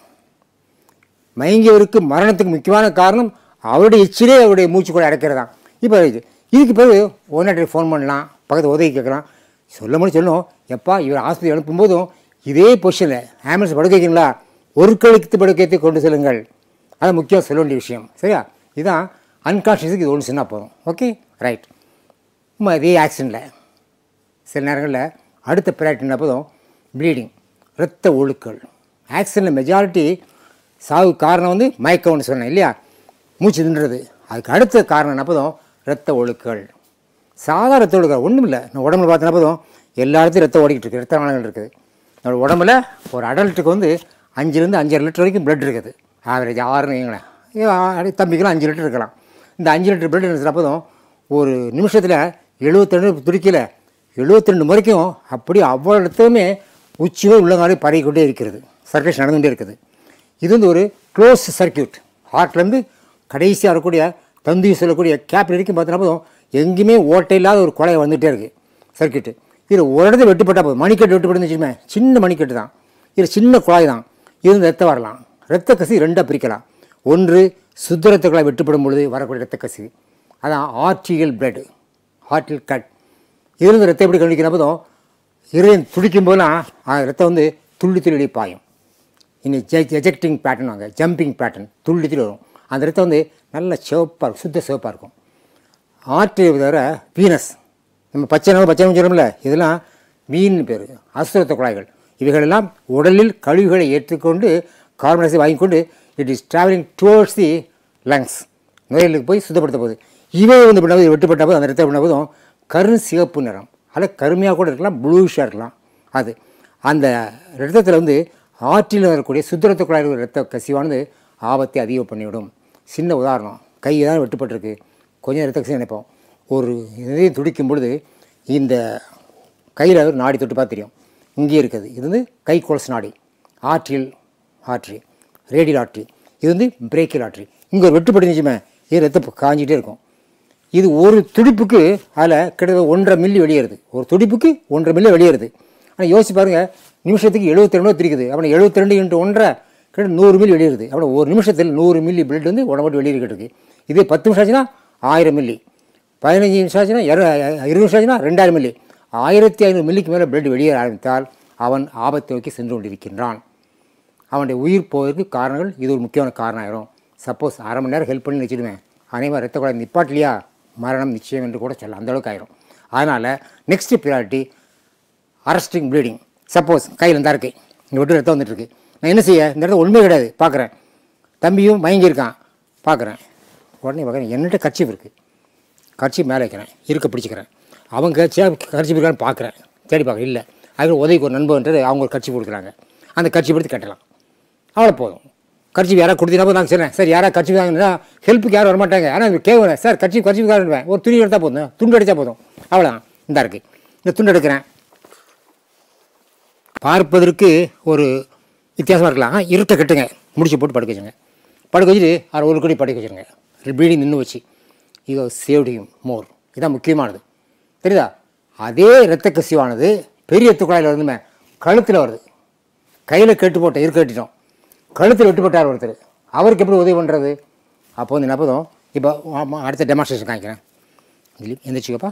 மயங்கியவருக்கு மரணத்துக்கு முக்கியமான காரணம் அவருடைய எச்சிலே அவருடைய மூச்சு கூட அடைக்கிறது தான் இப்போ இது இதுக்கு பிறகு ஒன்னாட்டி ஃபோன் பண்ணலாம் பக்கத்து உதவி கேட்கலாம் சொல்ல முடியும் சொல்லணும் எப்பா இவர் ஆஸ்பத்திரி அனுப்பும்போதும் இதே பொசிஷனில் ஆம்புலன்ஸ் படுக்க வைக்கிறீங்களா ஒரு கழுத்து படுக்கையத்தை கொண்டு செல்லுங்கள் அது முக்கியம் சொல்ல வேண்டிய விஷயம் சரியா இதுதான் அன்கான்ஷியஸுக்கு இது ஒன்று சொன்னால் போதும் ஓகே ரைட் இதே ஆக்சிடெண்ட்டில் சில நேரங்களில் அடுத்த ப்ராக்டினா போதும் ப்ளீடிங் இரத்த ஒழுக்கள் ஆக்சிடெண்ட்டில் மெஜாரிட்டி சாவு காரணம் வந்து மயக்கம்னு சொன்னேன் இல்லையா மூச்சு தின்றது அதுக்கு அடுத்த காரணம் என்ன போதும் இரத்த ஒழுக்கள் சாதா ரத்த ஒழுக்கள் ஒன்றும் இல்லை நம்ம உடம்புல பார்த்தோன்னா போதும் எல்லா இடத்தையும் ரத்தம் ஓடிக்கிட்டு இருக்குது ரத்த நாளங்கள் இருக்குது நம்ம உடம்புல ஒரு அடல்ட்டுக்கு வந்து அஞ்சுலேருந்து அஞ்சரை லிட்டர் வரைக்கும் பிளட் இருக்குது ஆவரேஜ் ஆறுன்னு வைங்களேன் ஏ, ஆ, தம்பிக்கெல்லாம் அஞ்சு லிட்டர் இருக்கலாம் இந்த அஞ்சு லிட்டர் பிளட் இருக்கிற போதும் ஒரு நிமிஷத்தில் எழுபத்தெண்டு துடிக்கல எழுபத்திரெண்டு முறைக்கும் அப்படி அவ்வளோ இடத்துமே உச்சியும் உள்ளங்காலே பரவிக்கொண்டே இருக்கிறது சர்க்குலேஷன் நடந்துகிட்டே இருக்குது இது வந்து ஒரு க்ளோஸ் சர்க்கியூட் ஹார்ட்லேருந்து கடைசியாக இருக்கக்கூடிய தந்தி சொல்லக்கூடிய கேப் வரைக்கும் பார்த்தோன்னா போதும் எங்கேயுமே ஓட்டை இல்லாத ஒரு குழாய் வந்துகிட்டே இருக்குது சர்க்கியூட்டு இதில் ஒரு இடத்துல வெட்டுப்பட்டால் போதும் மணிக்கட்டு வெட்டுப்பட்டு வச்சுமே சின்ன மணிக்கட்டு தான் இது சின்ன குழாய் தான் இருந்து ரத்தம் வரலாம் ரத்த கசி ரெண்டாக பிரிக்கலாம் ஒன்று சுத்த ரத்த குழாய் வெட்டுப்படும் பொழுது வரக்கூடிய ரத்த கசிவு அதான் ஆர்டிஎல் பிளட் ஹார்டில் கட் இருந்து ரத்தம் எப்படி கவனிக்கிற போதும் இருதயம் துடிக்கும் போதெல்லாம் அந்த ரத்தம் வந்து துள்ளி துள்ளி பாயும் இனி எஜெக்டிங் பேட்டர்ன் வாங்க ஜம்பிங் பேட்டர்ன் துள்ளி துள்ளி வரும் அந்த ரத்தம் வந்து நல்ல சிவப்பாக இருக்கும் சுத்த சிவப்பாக இருக்கும் ஆற்று தவிர வீனஸ் நம்ம பச்சை நம்ம பச்சை சொல்கிறோம்ல இதெல்லாம் மீன் பேர் அசுரத்த குழாய்கள் இவைகளெல்லாம் உடலில் கழிவுகளை ஏற்றுக்கொண்டு கார்பன் டை ஆக்சைடு வாங்கி கொண்டு it is travelling towards the lungs நுரையீரலுக்கு போய் சுத்தப்படுத்த போகுது இவை வந்து பண்ண வெட்டுப்பட்ட போது அந்த ரத்தம் பண்ண போதும் கரு சிவப்பு நிறம் அதில் கருமையாக கூட இருக்கலாம் ப்ளூஷாக இருக்கலாம் அது அந்த ரத்தத்தில் வந்து ஆற்றில் வரக்கூடிய சுத்தரத்த குழாயில் உள்ள ரத்த கசிவானது ஆபத்தை அதிகம் பண்ணிவிடும் சின்ன உதாரணம் கை தான் வெட்டுப்பட்டிருக்கு கொஞ்சம் ரத்த கசிவு நினைப்போம் ஒரு இதயம் துடிக்கும் பொழுது இந்த கையில் ஒரு நாடி தொட்டு பார்த்து தெரியும் இங்கே இருக்குது இது வந்து கை கொலஸ் நாடி ஆற்றில் ஆற்றி ரேடியல் ஆற்றி இது வந்து பிரேக்கில் ஆற்றி இங்கே ஒரு வெட்டுப்பட்டு நிச்சயமே இது ரத்தம் காஞ்சிட்டே இருக்கும் இது ஒரு துடிப்புக்கு அதில் கிட்டத்தட்ட ஒன்றரை மில்லி வெளியேறுது ஒரு துடிப்புக்கு ஒன்றரை மில்லி வெளியேறுது ஆனால் யோசிச்சு பாருங்கள் நிமிஷத்துக்கு எழுபத்தி ரெண்டு திரிக்குது அப்புறம் எழுபத்தி ரெண்டு இன்ட்டு ஒன்றரை கிட்ட நூறு மில்லி வெளியேறுது அப்புறம் ஒரு நிமிஷத்தில் நூறு மில்லி பிளட் வந்து உடம்பு வெளியேறிக்கிட்டு இருக்கு இதே பத்து நிமிஷம் ஆச்சுன்னா ஆயிரம் மில்லி பதினஞ்சு நிமிஷம் ஆச்சுன்னா இரு இருபது நிமிஷம் ஆச்சுன்னா ரெண்டாயிரம் மில்லி ஆயிரத்தி ஐநூறு மில்லிக்கு மேலே பிளட் வெளியேற ஆரம்பித்தால் அவன் ஆபத்தை நோக்கி சென்று கொண்டிருக்கின்றான் அவனுடைய உயிர் போவதற்கு காரணங்கள் இது ஒரு முக்கியமான காரணம் ஆயிரும் சப்போஸ் அரை மணி நேரம் ஹெல்ப் பண்ணி வச்சுடுவேன் அனைவரும் ரத்த குழாய் நிப்பாட்டலையா மரணம் நிச்சயம் என்று கூட சொல்லலாம் அந்த அளவுக்கு ஆயிரும் அதனால் next priority arresting bleeding suppose கையில் இருந்தா இருக்கு இங்கே விட்டு ரத்தம் வந்துட்டு இருக்கு நான் என்ன செய்ய இந்த இடத்துல ஒன்றுமே கிடையாது பார்க்குறேன் தம்பியும் மயங்கியிருக்கான் பார்க்குறேன் உடனே பார்க்குறேன் என்னட்ட கர்ச்சிப் இருக்குது கர்ச்சிப் மேலே வைக்கிறேன் இருக்க பிடிச்சிக்கிறேன் அவங்க சே கர்ச்சிப் இருக்கான்னு பார்க்குறேன் தேடி பார்க்குறேன் இல்லை அதுக்கு உதவிக்கு ஒரு நண்பன்ட்டு அவங்க ஒரு கர்ச்சிப் கொடுக்குறாங்க அந்த கர்ச்சிப் எடுத்து கட்டலாம் அவ்வளோ போதும் கர்ச்சிப் யாராவது கொடுத்தீங்கன்னா நான் சொல்கிறேன் சார் யாராவது கர்ச்சிப் தாங்கன்னா ஹெல்ப்புக்கு யாரும் வரமாட்டாங்க ஆனால் கேட்குறேன் சார் கர்ச்சிப் கர்ச்சிப் காரணம் ஒரு துணி எடுத்தால் போதும் துண்டு அடித்தா போதும் அவ்வளோதான் இந்த இருக்குது இந்த துண்டு எடுக்கிறேன் பார்ப்பதற்கு ஒரு வித்தியாசமாக இருக்கலாம் ஆ, இருட்டை கட்டுங்க முடிச்சு போட்டு படுக்க வச்சுங்க படுக்க வச்சுட்டு அதை ஒரு கடி படுக்க வச்சுருங்க ப்ளீடிங் நின்று வச்சு இது சேவ்டியும் மோர் இதான் முக்கியமானது தெரியுதா அதே இரத்த கசிவானது பெரிய ரத்த குழாயில் வந்துமே கழுத்தில் வருது கையில் கெட்டு போட்டேன் இருக்க கட்டிட்டோம் கழுத்தில் வெட்டு போட்டார் ஒருத்தர் அவருக்கு எப்படி உதவி பண்ணுறது அப்போ வந்து என்ன போதும் இப்போ ஆமா, அடுத்த டெமான்ஸ்ட்ரேஷன் காமிக்கிறேன் திலீப் எந்திரிச்சுக்கப்பா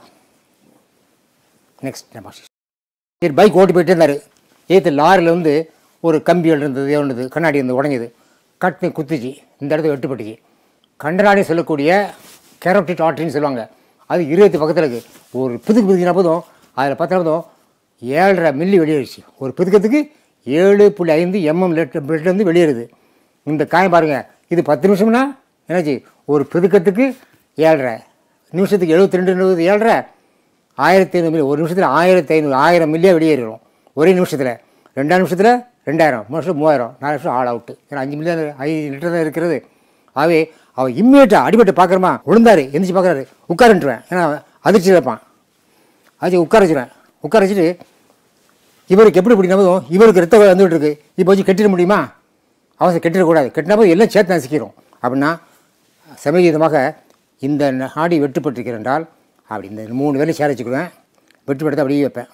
நெக்ஸ்ட் டெமான்ஸ்ட்ரேஷன் சரி பைக் ஓட்டி போயிட்டே இருந்தார் ஏற்று லாரியில் வந்து ஒரு கம்பிகள் இருந்தது இருந்தது கண்ணாடி இருந்து உடஞ்சது கட்டு குத்துச்சு இந்த இடத்துல வெட்டுப்பட்டுச்சு கண்டனாடி சொல்லக்கூடிய கேரோட்டிட் ஆர்ட்ரின்னு சொல்லுவாங்க அது இருபத்தி பக்கத்தில் இருக்குது ஒரு பிதுக்கு பிதுக்கினா போதும் அதில் பார்த்தா போதும் ஏழரை மில்லி வெளியேறிச்சு ஒரு பிதுக்கத்துக்கு ஏழு புள்ளி ஐந்து எம்எம் லெட் பிளட் வந்து வெளியேறுது இந்த காயம் பாருங்கள் இது பத்து நிமிஷம்னா என்னாச்சு ஒரு பிதுக்கத்துக்கு ஏழரை நிமிஷத்துக்கு எழுபத்தி ரெண்டு எழுபது ஏழரை ஆயிரத்தி ஐநூறு மில்லி ஒரு நிமிஷத்தில் ஆயிரத்தி ஐநூறு ஆயிரம் மில்லியாக வெளியேறிடும் ஒரே நிமிஷத்தில் ரெண்டாம் நிமிஷத்தில் ரெண்டாயிரம் மூணு நிமிஷம் மூவாயிரம் நாலு நிமிஷம் ஆல் அவுட்டு ஏன்னா அஞ்சு மில்லியன் ஐந்து லிட்டர் தான் இருக்கிறது ஆகவே அவன் இம்மிடியட்டாக அடிபட்டு பார்க்குறமா விழுந்தாரு எந்திரிச்சு பார்க்குறாரு உட்காருன்ட்டுருவேன் ஏன்னா அதிர்ச்சி வைப்பான் அது உட்கார வச்சுருவேன் உட்கார வச்சுட்டு இவருக்கு எப்படி பிடிக்கும் இவருக்கு ரத்த குழாய் வந்துகிட்டு இருக்கு இப்போ வச்சு கட்டிட முடியுமா அவசியம் கட்டிடக்கூடாது கட்டினா போது எல்லாம் சேர்த்து நசிக்கிறோம் அப்படின்னா சமீபமாக இந்த நாடி வெட்டுப்பட்டிருக்கிறேன் என்றால் அப்படி இந்த மூணு வேலையும் சேர வச்சுக்கிடுவேன் வெட்டுப்பட்டு அப்படியே வைப்பேன்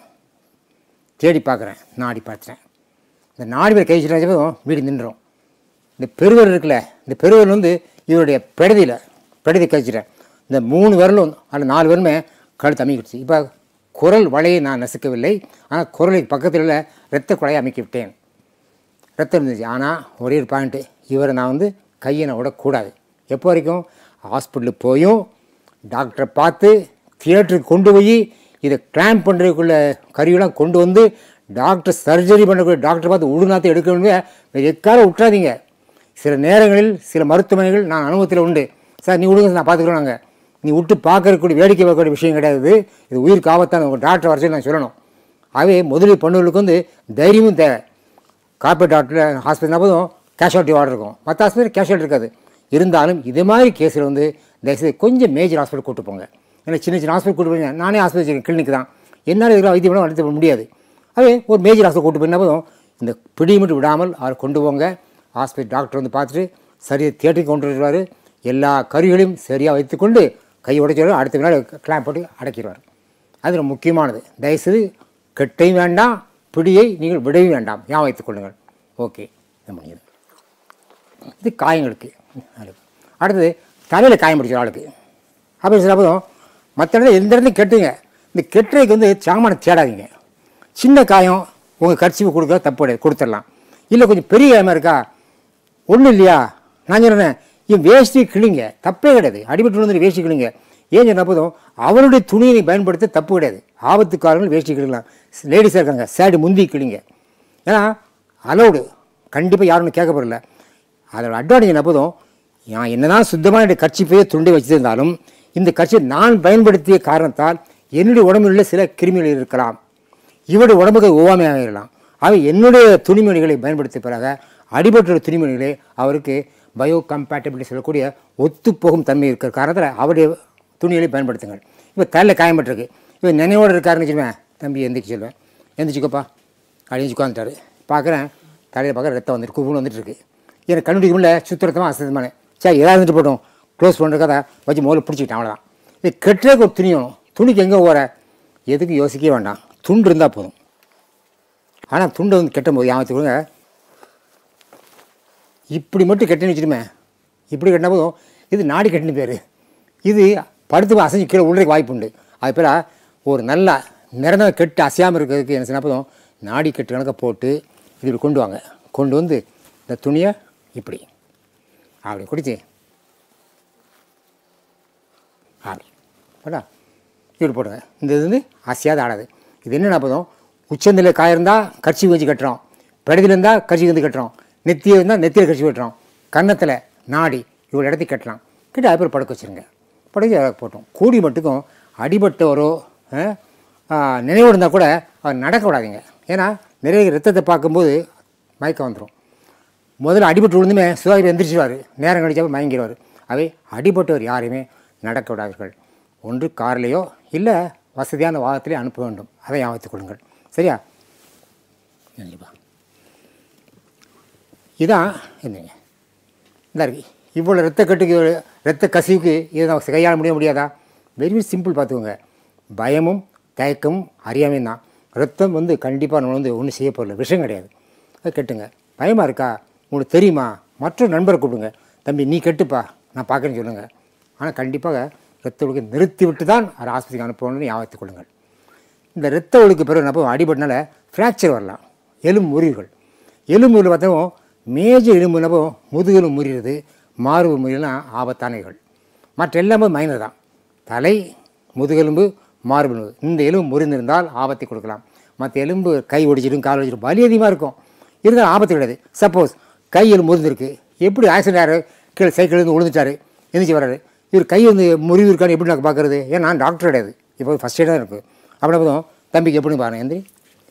தேடி பார்க்குறேன் நாடி பார்த்துட்டேன் இந்த நாடி பேர் கை வச்சுட்டோம் வீடு நின்றோம் இந்த பெருவர் இருக்குல்ல இந்த பெருவர் வந்து இவருடைய பெடதியில் பெடதி கழிச்சிட்டேன் இந்த மூணு விரலும் அந்த நாலு விரலுமே கழுத்து அமைக்கிடுச்சு இப்போ குரல் வலையை நான் நசுக்கவில்லை ஆனால் குரலுக்கு பக்கத்தில் உள்ள இரத்த குழையை அமைக்கி விட்டேன் ரத்தம் இருந்துச்சு ஆனால் ஒரே ஒரு பாயிண்ட்டு இவரை நான் வந்து கையை நான் விடக்கூடாது எப்போ வரைக்கும் ஹாஸ்பிட்டலுக்கு போயும் டாக்டரை பார்த்து தியேட்டருக்கு கொண்டு போய் இதை கிளாம்ப் பண்ணுறதுக்குள்ள கருவிலாம் கொண்டு வந்து டாக்டர் சர்ஜரி பண்ணக்கூடிய டாக்டர் பார்த்து உடுநாத்தை எடுக்க வேண்டிய எக்காரம் விட்டுறாதீங்க சில நேரங்களில் சில மருத்துவமனைகள் நான் அனுபவத்தில் உண்டு சார் நீ விடுங்க நான் பார்த்துக்கிறோம் நாங்கள் நீ விட்டு பார்க்கறக்கூடிய வேடிக்கை பார்க்கக்கூடிய விஷயம் கிடையாது இது. இது உயிருக்கு ஆபத்தான உங்கள் டாக்டர் வர சொல்லி நான் சொல்லணும் ஆகவே முதலீடு பண்ணுவர்களுக்கு வந்து தைரியமும் தேவை கார்பரேட் டாக்டர் ஹாஸ்பிட்டல் போதும் கேஷுவாலிட்டி வார்டு இருக்கும் மற்ற ஹாஸ்பிட்டல் கேஷுவாலிட்டி இருக்காது இருந்தாலும் இது மாதிரி கேஸில் வந்து தயவுசெய்து கொஞ்சம் மேஜர் ஹாஸ்பிட்டல் கூட்டு போங்க ஏன்னா சின்ன சின்ன ஹாஸ்பிட்டல் கூட்டு போய் நானே ஹாஸ்பிட்டல் கிளினிக் தான் என்னால் இருக்கிற வைத்தியம் பண்ண நடத்த முடியாது அதே ஒரு மேஜர் ஹாஸ்பிட்டல் கூட்டு போயிருந்தா போதும் இந்த பிடி மட்டும் விடாமல் அவர் கொண்டு போங்க ஹாஸ்பிட்டல் டாக்டர் வந்து பார்த்துட்டு சரியாக தியேட்டருக்கு கொண்டு வருவார் எல்லா கருவிகளையும் சரியாக வைத்துக்கொண்டு கை உடைச்சிடும் அடுத்த நாள் கிளாம்ப் போட்டு அடக்கிடுவார் அது ரொம்ப முக்கியமானது தயவுசெய்து கெட்டையும் வேண்டாம் பிடியை நீங்கள் விடவும் வேண்டாம் ஞாபகம் வைத்துக் கொள்ளுங்கள் ஓகே இது முடியுது இது காயங்களுக்கு அடுத்தது தலையில் காயம் பிடிச்ச ஆளுக்கு அப்படி சில போதும் மற்ற இடத்துல எந்த இடத்துலையும் கெட்டுங்க இந்த கெட்டுறதுக்கு வந்து சாமானை தேடாதீங்க சின்ன காயம் உங்கள் கர்ச்சிப்பு கொடுக்க தப்பு கிடையாது கொடுத்துடலாம் இல்லை கொஞ்சம் பெரிய காயமாக இருக்கா ஒன்றும் இல்லையா நான் சொல்கிறேன் இவன் வேஷ்டி கிழிங்க தப்பே கிடையாது அடிபட்டு வந்து வேஷ்டி கிழிங்க ஏன் சொன்ன போதும் அவருடைய துணியை நீ பயன்படுத்த தப்பு கிடையாது ஆபத்துக்காரங்கள் வேஷ்டி கிழிக்கலாம் லேடிஸாக இருக்காங்க சேடு முந்தி கிழிங்க ஏன்னா அலௌடு கண்டிப்பாக யாரும் கேட்க போகிறல அதோட அட்வான்டேஜ் என்ன போதும் நான் என்னதான் சுத்தமாக என்னுடைய கட்சிப்பையே துண்டி வச்சிருந்தாலும் இந்த கட்சியை நான் பயன்படுத்திய காரணத்தால் என்னுடைய உடம்பில் உள்ள சில கிருமிகள் இருக்கலாம் இவருடைய உடம்புக்கு ஒவ்வாமையாக இருக்கலாம் அவை என்னுடைய துணிமணிகளை பயன்படுத்திய பிறகு அடிபட்டுள்ள துணிமணிகளை அவருக்கு பயோ கம்பேட்டபிலிட்டி சொல்லக்கூடிய ஒத்துப்போகும் தன்மை இருக்கிற காரணத்தில் அவருடைய துணிகளை பயன்படுத்துங்கள் இப்போ தலையில் காயம்பட்டிருக்கு இப்போ நினைவோடு இருக்காருன்னு வச்சுருவேன் தம்பி எந்திரிச்சு சொல்லுவேன் எந்திரிச்சுக்கோப்பா அப்படின்னு உட்காந்துட்டாரு பார்க்குறேன் தலையில் பார்க்குற ரத்தம் வந்துட்டு குப்புன்னு வந்துட்டு இருக்கு எனக்கு கண்டுபிடிக்க முடியல சுத்தரத்தமாக அசத்தமான சரி ஏதாவது இருந்துட்டு போட்டோம் க்ளோஸ் பண்ணுறத வச்சு முதல்ல பிடிச்சிக்கிட்டேன் அவ்வளோதான் இது கெட்டுறதுக்கு ஒரு துணியும் துணிக்கு எங்கே போகிற எதுக்கு யோசிக்கவே வேண்டாம் துண்டு இருந்தால் போதும் ஆனால் துண்டு வந்து கெட்டும் போது ஞாபகத்துக்கு கொடுங்க இப்படி மட்டும் கெட்டுன்னு வச்சுருமே இப்படி கட்டின போதும் இது நாடி கட்டின பேர் இது படுத்து அசைஞ்சு கீழே உள்ளதுக்கு வாய்ப்பு உண்டு அது பேர ஒரு நல்ல நிறந்த கெட்டு அசையாமல் இருக்கிறதுக்கு என்ன சொன்ன போதும் நாடி கெட்டு கணக்க போட்டு இது இப்படி கொண்டு வாங்க கொண்டு வந்து இந்த துணியை இப்படி அப்படி குடிச்சு அப்படி போடா இப்படி போடுங்க இந்த இது வந்து அசையாத ஆடாது இது என்னென்ன போதும் உச்சந்தில் காயிருந்தால் கட்சி வச்சு கட்டுறோம் பெடதில் இருந்தால் கட்சி வந்து கட்டுறோம் நெத்தியில் இருந்தால் நெத்தியில் கட்சி கட்டுறோம் கன்னத்தில் நாடி இவ்வளோ இடத்துக்கு கட்டலாம் கட்டி அதுக்கப்புறம் படுக்க வச்சுருங்க படுக்க அதை போட்டோம் கூடி மட்டுக்கும் அடிபட்டவரோ அஹ், ஆ, நினைவோடு இருந்தால் கூட அவர் நடக்க விடாதீங்க ஏன்னா நிறைய ரத்தத்தை பார்க்கும்போது மயக்கம் வந்துடும் முதல்ல அடிபட்டு விழுந்துமே சுதாகர் எந்திரிச்சிடுவார் நேரம் கழிச்சாப்ப மயங்கிடுவார் அவை அடிபட்டவர் யாரையுமே நடக்க விடாதீர்கள் ஒன்று கார்லேயோ இல்லை வசதியான வாகனத்திலே அனுப்ப வேண்டும் அதை ஞாபகத்துக் கொள்ளுங்கள் சரியா கண்டிப்பா இதான் என்னங்க இந்த இருக்கு இவ்வளோ ரத்த கட்டுக்கு ரத்த கசிவுக்கு இதை நம்ம கையாள முடிய முடியாதா வெரி சிம்பிள் பார்த்துக்கோங்க பயமும் தயக்கமும் அறியாமையும் தான் ரத்தம் வந்து கண்டிப்பாக நம்ம வந்து ஒன்றும் செய்ய போகல விஷயம் கிடையாது அது கெட்டுங்க பயமாக இருக்கா உங்களுக்கு தெரியுமா மற்றொரு நண்பரை கூப்பிடுங்க தம்பி நீ கெட்டுப்பா நான் பார்க்குறேன்னு சொல்லுங்கள் ஆனால் கண்டிப்பாக ரத்த ஒழுக்கை நிறுத்தி விட்டு தான் அவர் ஆஸ்பத்திரிக்கு அனுப்பணும்னு ஞாபகத்துக் கொள்ளுங்கள் இந்த இரத்த ஒழுக்கு பிறகு நம்ம அடிபட்டனால ஃப்ராக்சர் வரலாம் எலும்பு முறிவுகள் எலும்பு முறிவு பார்த்தோம் மேஜர் எலும்பு என்னப்போ முதுகெலும்பு முறிகிறது மார்பு முறிவுலாம் ஆபத்தானவைகள் மற்ற எல்லாமே மைனர் தான் தலை முதுகெலும்பு மார்பு எலும்பு. இந்த எலும்பு முறிந்திருந்தால் ஆபத்தை கொடுக்கலாம் மற்ற எலும்பு கை ஒடிச்சிடும் கால் ஒடிச்சிடும் வலி அதிகமாக இருக்கும் இருந்தாலும் ஆபத்து கிடையாது சப்போஸ் கை எலும்பு முறிந்திருக்கு எப்படி ஆக்சிடென்ட் ஆறு கீழே சைக்கிள் இருந்து விழுந்துட்டாரு எந்திரிச்சு வராரு இவர் கை வந்து முறிவு இருக்கான்னு எப்படி நான் பார்க்குறது ஏன் நான் டாக்டர் கிடையாது இப்போ ஃபஸ்ட் எய்டாக இருக்குது அப்படின்னா போதும் தம்பிக்கு எப்படின்னு பாருங்க எந்திரி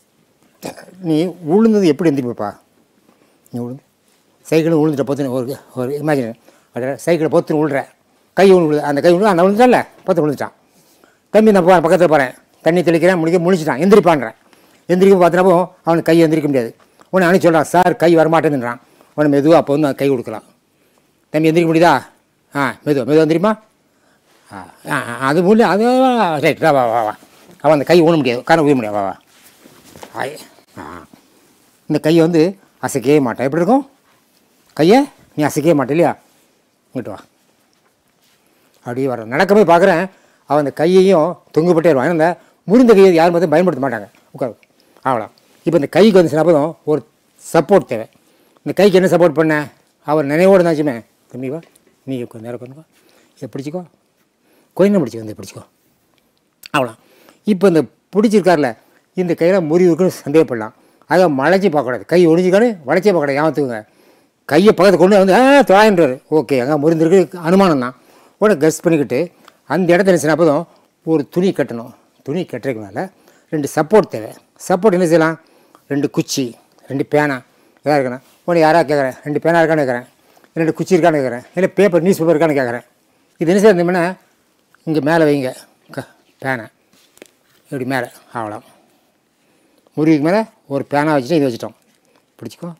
நீ உளுந்தது எப்படி எந்திரிப்பா நீ உளுந்து சைக்கிள் விழுந்துட்ட பொத்துன்னு ஒரு ஒரு இமேஜின் அட சைக்கிளை பொத்துன்னு விழுற கை விழு அந்த கை விழு அந்த விழுந்துட்டான்ல பொத்து விழுந்துட்டான் தம்பி நான் போகிறேன் பக்கத்தில் போகிறேன் தண்ணி தெளிக்கிறேன் முடிக்க முழிச்சிட்டான் எந்திரிப்பான்றேன் எந்திரிக்க பார்த்தினப்போ அவனுக்கு கை எந்திரிக்க முடியாது உடனே அனுப்பி சொல்கிறான் சார் கை வரமாட்டேன்னுறான் உடனே மெதுவாக அப்போ வந்து கை கொடுக்கலாம் தம்பி எந்திரிக்க முடியுதா ஆ மெதுவா மெதுவாக எந்திரிமா ஆ ஆ, ஆ, அது முடியல அது ரைட் வா வா வா வா அவன் அந்த கை ஊன முடியாது காரணம் ஊய முடியாது வா வா ஆய் ஆ இந்த கையை வந்து அசைக்கவே மாட்டான் எப்படி இருக்கும் கையை நீ அசைக்கவே மாட்டே இல்லையா இங்கிட்டு வா அப்படியே வர நடக்கவே பார்க்குறேன் அவன் அந்த கையையும் தொங்குபட்டே வருவான் ஏன்னா இந்த முறிந்த கையை யாரும் பார்த்து பயன்படுத்த மாட்டாங்க உட்காரு அவ்வளோ இப்போ இந்த கைக்கு வந்து போதும் ஒரு சப்போர்ட் தேவை இந்த கைக்கு என்ன சப்போர்ட் பண்ண அவர் நினைவோடு இருந்தாச்சுமே தம்பி வா நீ கொஞ்சம் நேரம் பண்ணுவா இதை பிடிச்சிக்கோ கொஞ்சம் பிடிச்சிக்கோ இந்த பிடிச்சிக்கோ அவ்வளோ இப்போ இந்த பிடிச்சிருக்கார்ல இந்த கையில் முறிவு இருக்குன்னு சந்தேகப்படலாம் அதை மலைச்சி பார்க்கக்கூடாது கை ஒடிஞ்சிக்கானு வளைச்சி பார்க்கக்கூடாது ஞாபகத்துக்குங்க கையை பக்கத்து கொண்டு வந்து ஆ தொழாயின்றாரு ஓகே அங்கே முறிந்திருக்கு அனுமானம் தான் உடனே கஸ் பண்ணிக்கிட்டு அந்த இடத்துல என்ன செய்யணும் அப்போதும் ஒரு துணி கட்டணும் துணி கட்டுறதுக்கு மேலே ரெண்டு சப்போர்ட் தேவை சப்போர்ட் என்ன செய்யலாம் ரெண்டு குச்சி ரெண்டு பேனா எதாக இருக்கணும் உடனே யாராக கேட்குறேன் ரெண்டு பேனா இருக்கான்னு கேட்குறேன் ரெண்டு குச்சி இருக்கான்னு கேட்குறேன் இல்லை பேப்பர் நியூஸ் பேப்பர் இருக்கான்னு கேட்குறேன் இது என்ன செய்யணும்னா இங்கே மேலே வைங்க க பேனை இப்படி மேலே அவ்வளோ முறிவுக்கு மேலே ஒரு பேனா வச்சுட்டு இது வச்சுட்டோம் பிடிச்சிக்கோ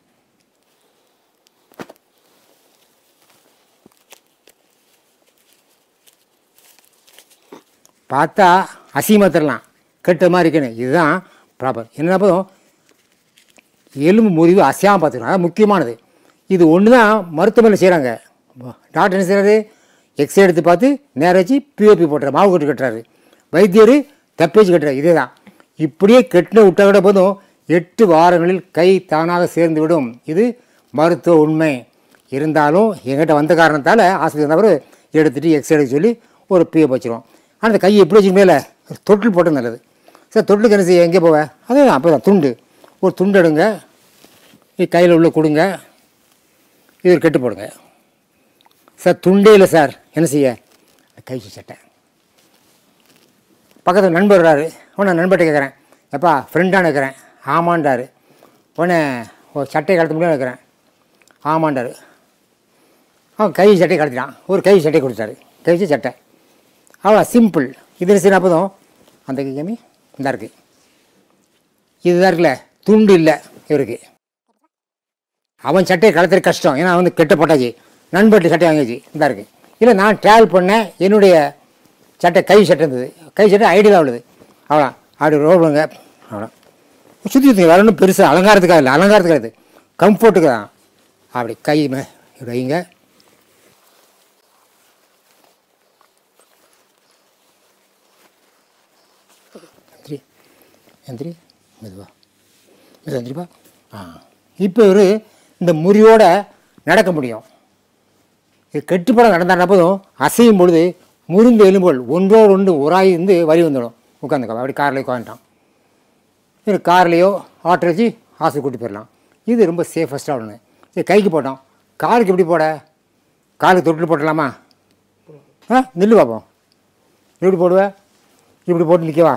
பார்த்தா அசிங்கமாக தரலாம் கெட்ட மாதிரி இருக்குன்னு இதுதான் ப்ராப்பர் என்ன போதும் எலும்பு முறிவு அசையாமல் பார்த்துக்கணும் அதான் முக்கியமானது இது ஒன்று தான் மருத்துவமனையில் செய்கிறாங்க டாக்டர் என்ன செய்கிறாரு எக்ஸ்ரே எடுத்து பார்த்து நேர வச்சு பிஓபி போட்டுற மாவு கட்டு கட்டுறாரு வைத்தியர் தப்பேச்சு கட்டுறாரு இதே தான் இப்படியே கெட்டின விட்டா கூட போதும் எட்டு வாரங்களில் கை தானாக சேர்ந்து விடும் இது மருத்துவ உண்மை இருந்தாலும் எங்கிட்ட வந்த காரணத்தால் ஆஸ்பத்திரி நபர் எடுத்துகிட்டு எக்ஸ்ரே எடுக்க சொல்லி ஒரு பிஓ வச்சிருவோம் ஆனால் அந்த கையை எப்படி வச்சுக்க மேலே தொட்டில் போட்டது நல்லது சார் தொட்டிலுக்கு என்ன செய்ய எங்கே போவேன் அதே தான் அப்போ தான் துண்டு ஒரு துண்டு எடுங்க இது கையில் உள்ள கொடுங்க இது ஒரு கெட்டு போடுங்க சார் துண்டே இல்லை சார் என்ன செய்ய கை சட்டை பக்கத்தில் நண்பர் வர்றாரு உடனே நண்பர்கிட்ட கேட்குறேன் எப்பா ஃப்ரெண்டானு இருக்கிறேன் ஆமாண்டாரு உடனே ஒரு சட்டையை கலத்த முடியாது இருக்கிறேன் ஆமாண்டாரு அவன் கை சட்டையை கலத்திட்டான் ஒரு கை சட்டையை கொடுத்தாரு கை வச்சு சட்டை அவ்வளோ சிம்பிள் இது என்ன செய்யணும் அப்போதும் அந்த கேமி இந்த இருக்குது இதுதான் இருக்குல்ல துண்டு இல்லை இவருக்கு அவன் சட்டையை கலத்துறது கஷ்டம் ஏன்னா அவன் வந்து கெட்ட போட்டாச்சு நண்பர்கிட்ட சட்டை வாங்கியாச்சு இந்த இருக்கு இல்லை நான் ட்ராவல் பண்ணேன் என்னுடைய சட்டை கை சட்டை இருந்தது கை சட்டை ஐடியில் உள்ளது அவ்வளோ அப்படி ரோடுங்க அவ்வளோ சுற்றி சுற்றி வேற ஒன்றும் பெருசாக அலங்காரத்துக்காக இல்லை அலங்காரத்துக்காக இது கம்ஃபர்ட்டுக்கு தான் அப்படி கை மே இப்படி வைங்க எந்திரி எந்திரி மெதுவா மெதுவா எந்திரிப்பா ஆ இப்போ இவர் இந்த முறியோட நடக்க முடியும் இது கெட்டுப்படம் நடந்தான போதும் அசையும் பொழுது முறிந்த எலும்புகள் ஒன்றோடு ஒன்று உராய்ந்து வழி வந்துடும் உட்காந்துக்கோ அப்படி காரில் உட்காந்துட்டான் இது கார்லேயோ ஆட்டோ வச்சு ஹாஸ்பிட்டல் கூட்டி போயிடலாம் இது ரொம்ப சேஃபஸ்ட்டாக ஒன்று இது கைக்கு போட்டோம் காலுக்கு எப்படி போட காலுக்கு தொட்டில் போட்டலாமா ஆ நில்லு பார்ப்போம் எப்படி போடுவ இப்படி போட்டு நிற்கவா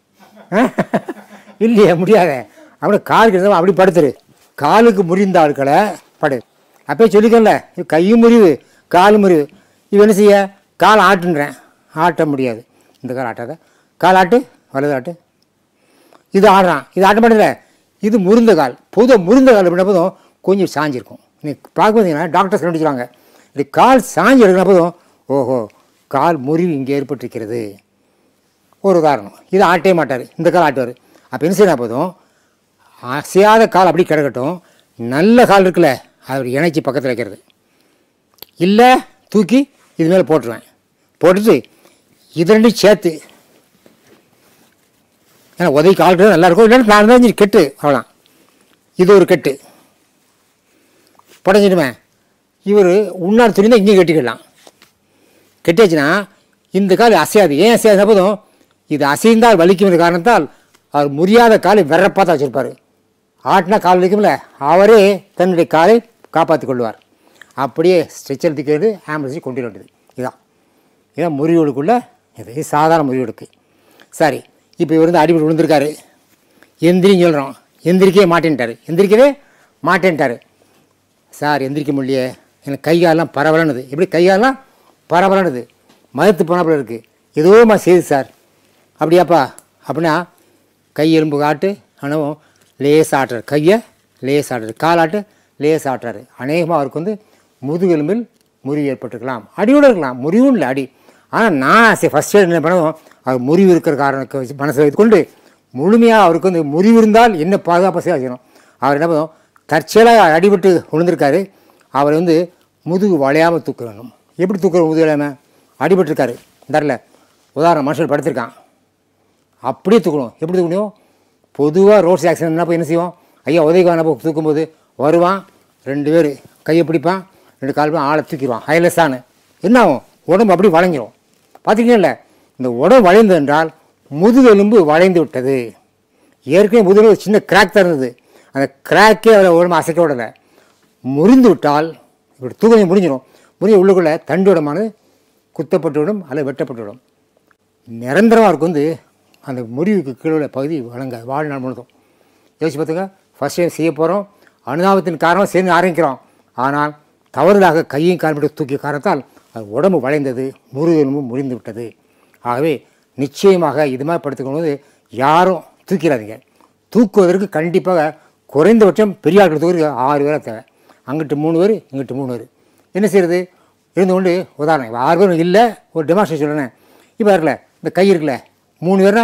இல்லையே முடியாத அப்படியே காலுக்கு இருந்தால் அப்படி படுத்துரு காலுக்கு முறிந்த ஆட்களை படு அப்பயே சொல்லிக்கல இது கையும் முறிவு காலும் முறிவு இவன் என்ன செய்ய கால் ஆட்டுன்றேன் ஆட்ட முடியாது இந்த கால் ஆட்டாத கால் ஆட்டு வலது ஆட்டு இது ஆடுறான் இது ஆட்ட மாட்டேங்கல இது முருந்த கால் பொதுவாக முருந்த கால் அப்படின்னா போதும் கொஞ்சம் சாஞ்சிருக்கும் நீ பார்க்க பார்த்தீங்கன்னா டாக்டர்ஸ் கண்டுபிடிச்சிருவாங்க இது கால் சாஞ்சி எடுக்கிற போதும் ஓஹோ கால் முறிவு இங்கே ஏற்பட்டிருக்கிறது ஒரு உதாரணம் இது ஆட்டவே மாட்டார் இந்த கால் ஆட்டுவார் அப்போ என்ன செய்யணும் போதும் அசையாத கால் அப்படி கிடக்கட்டும் நல்ல கால் இருக்குல்ல அப்படி இணைச்சி பக்கத்தில் வைக்கிறது இல்லை தூக்கி இது மேலே போட்டுருவேன் போட்டுட்டு இது ரெண்டும் சேர்த்து ஏன்னா உதவி கால் நல்லா இருக்கும் இல்லைன்னா நான் தான் சரி கெட்டு அவ்வளோ இது ஒரு கெட்டு புடஞ்சிடுமே இவர் உன்னார் துணி தான் இங்கே கட்டிக்கிடலாம் கெட்டியாச்சுன்னா இந்த கால் அசையாது ஏன் அசையாத போதும் இது அசைந்தால் வலிக்கும் காரணத்தால் அவர் முறியாத காலை வெறப்பாக தான் வச்சுருப்பார் ஆட்டினா கால் வலிக்கும்ல அவரே தன்னுடைய காலை காப்பாற்றிக் கொள்வார் அப்படியே ஸ்ட்ரெச்சர் தூக்கிட்டு ஆம்புலன்ஸை கொண்டு வர வேண்டியது இதான் இதான் முறிவுகளுக்குள்ள இது இது சாதாரண முறிவுகளுக்கு சரி இப்போ இவர் வந்து அடிபட்டு விழுந்திருக்காரு எந்திரின்னு சொல்கிறோம் எந்திரிக்கவே மாட்டேன்ட்டார் எந்திரிக்கவே மாட்டேன்ட்டார் சார் எந்திரிக்க முடியலையே எனக்கு கை காலெல்லாம் பரவலனுது எப்படி கை காலெல்லாம் பரவலனுது மதத்து போனாப்புல இருக்குது எதுவோமா செய்யுது சார் அப்படியாப்பா அப்படின்னா கை எலும்பு காட்டு ஆனால் லேஸ் ஆட்டுறாரு கையை லேஸ் ஆட்டுறாரு காலாட்டு லேஸ் ஆட்டுறாரு அநேகமாக அவருக்கு வந்து முதுகெலும்பில் முறிவு ஏற்பட்டிருக்கலாம் அடியோடு இருக்கலாம் முறிவும் இல்லை அடி ஆனால் நான் சரி ஃபஸ்ட் எய்ட் என்ன பண்ணுவோம் அவர் முறிவு இருக்கிற காரணத்தை வச்சு மனசை வைத்துக்கொண்டு முழுமையாக அவருக்கு வந்து முறிவு இருந்தால் என்ன பாதுகாப்பாக செய்ய செய்யணும் அவர் என்ன பண்ணுவோம் தற்செயலாக அடிபட்டு விழுந்திருக்காரு அவர் வந்து முதுகு வளையாமல் தூக்க வேணும் எப்படி தூக்குற முதுகு வளையாமல் அடிபட்டிருக்காரு தரல உதாரணம் மனுஷன் படுத்திருக்கான் அப்படியே தூக்கணும் எப்படி தூக்கணும் பொதுவாக ரோட்ஸ் ஆக்சிடென்ட்னா போய் என்ன செய்வோம் ஐயா உதவிக்கான போய் தூக்கும்போது வருவான் ரெண்டு பேர் கையை பிடிப்பான் ரெண்டு கால் பேர் ஆளை தூக்கிடுவான் ஹைலெஸ்ஸானு என்ன ஆகும் உடம்பு அப்படி வளைஞ்சிரும் பார்த்துக்கிட்டீங்கல்ல இந்த உடம்பு வளைந்து என்றால் முதுகெலும்பு வளைந்து விட்டது ஏற்கனவே முதுகில் ஒரு சின்ன கிராக் தான் இருந்தது அந்த கிராக்கே அவரை உடம்பு அசைக்க விடலை முறிந்து விட்டால் இப்படி தூக்கம் முடிஞ்சிடும் முடிஞ்ச உள்ளுக்குள்ளே தண்டுடமானது குத்தப்பட்டுவிடும் அல்லது வெட்டப்பட்டுவிடும் நிரந்தரமாக இருக்கும் வந்து அந்த முறிவுக்கு கீழே உள்ள பகுதி வழங்க வாழ்நாள் முழுதும் யோசிச்சு பார்த்துங்க ஃபஸ்ட் டைம் செய்ய போகிறோம் அனுதாபத்தின் காரணம் சேர்ந்து ஆரம்பிக்கிறோம் ஆனால் தவறுதலாக கையும் கால்பட்டு தூக்கிய காரணத்தால் அது உடம்பு வளைந்தது முருகெலும்பு முறிந்து விட்டது ஆகவே நிச்சயமாக இது மாதிரி படுத்துக்கும் போது யாரும் தூக்கிடாதீங்க தூக்குவதற்கு கண்டிப்பாக குறைந்தபட்சம் பெரிய ஆட்கள் தூக்கி ஆறு பேரை தேவை அங்கிட்டு மூணு பேர் இங்கிட்டு மூணு பேர் என்ன செய்யறது இருந்து கொண்டு உதாரணம் இப்போ ஆறு பேரும் இல்லை ஒரு டெமான்ஸ்ட்ரேஷன் சொல்கிறேன் இப்போ இருக்குல்ல இந்த கை இருக்குல்ல மூணு பேர்னா